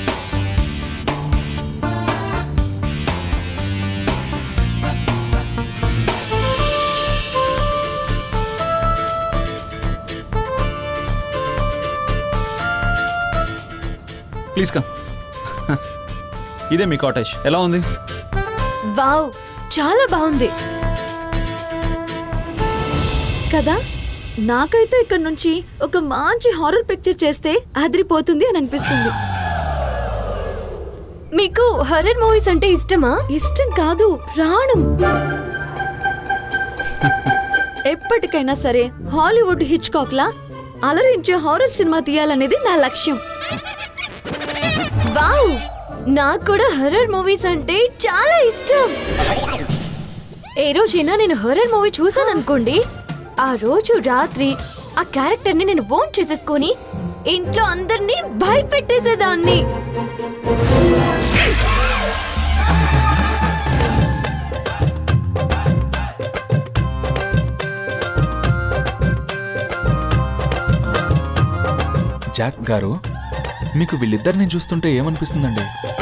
ప్లీజ్ కమ్ ఇదే మీ కాటేజ్ ఎలా ఉంది వావ్ చాలా బాగుంది కదా నాకైతే ఇక్కడ నుంచి ఒక మంచి హారర్ పిక్చర్ చేస్తే అదిరిపోతుంది అని అనిపిస్తుంది మీకు హర్రర్ మూవీస్ అంటే ఇష్టమా ఇష్టం కాదు ప్రాణం ఎప్పటికైనా సరే హాలీవుడ్ హిచ్కాక్ లా అలరించే హారర్ సినిమా తీయాలనేది నా లక్ష్యం వావ్ నాకు కూడా హర్రర్ మూవీస్ అంటే చాలా ఇష్టం ఏ రోజైనా నేను హర్రర్ మూవీ చూసాను అనుకోండి ఆ రోజు రాత్రి ఆ క్యారెక్టర్ ని నేను బోన్ చేసేసుకొని ఇంట్లో అందరినీ భయపెట్టేసేదాన్ని జాక్ గారు మీకు వీళ్ళిద్దరిని చూస్తుంటే ఏమనిపిస్తుందండి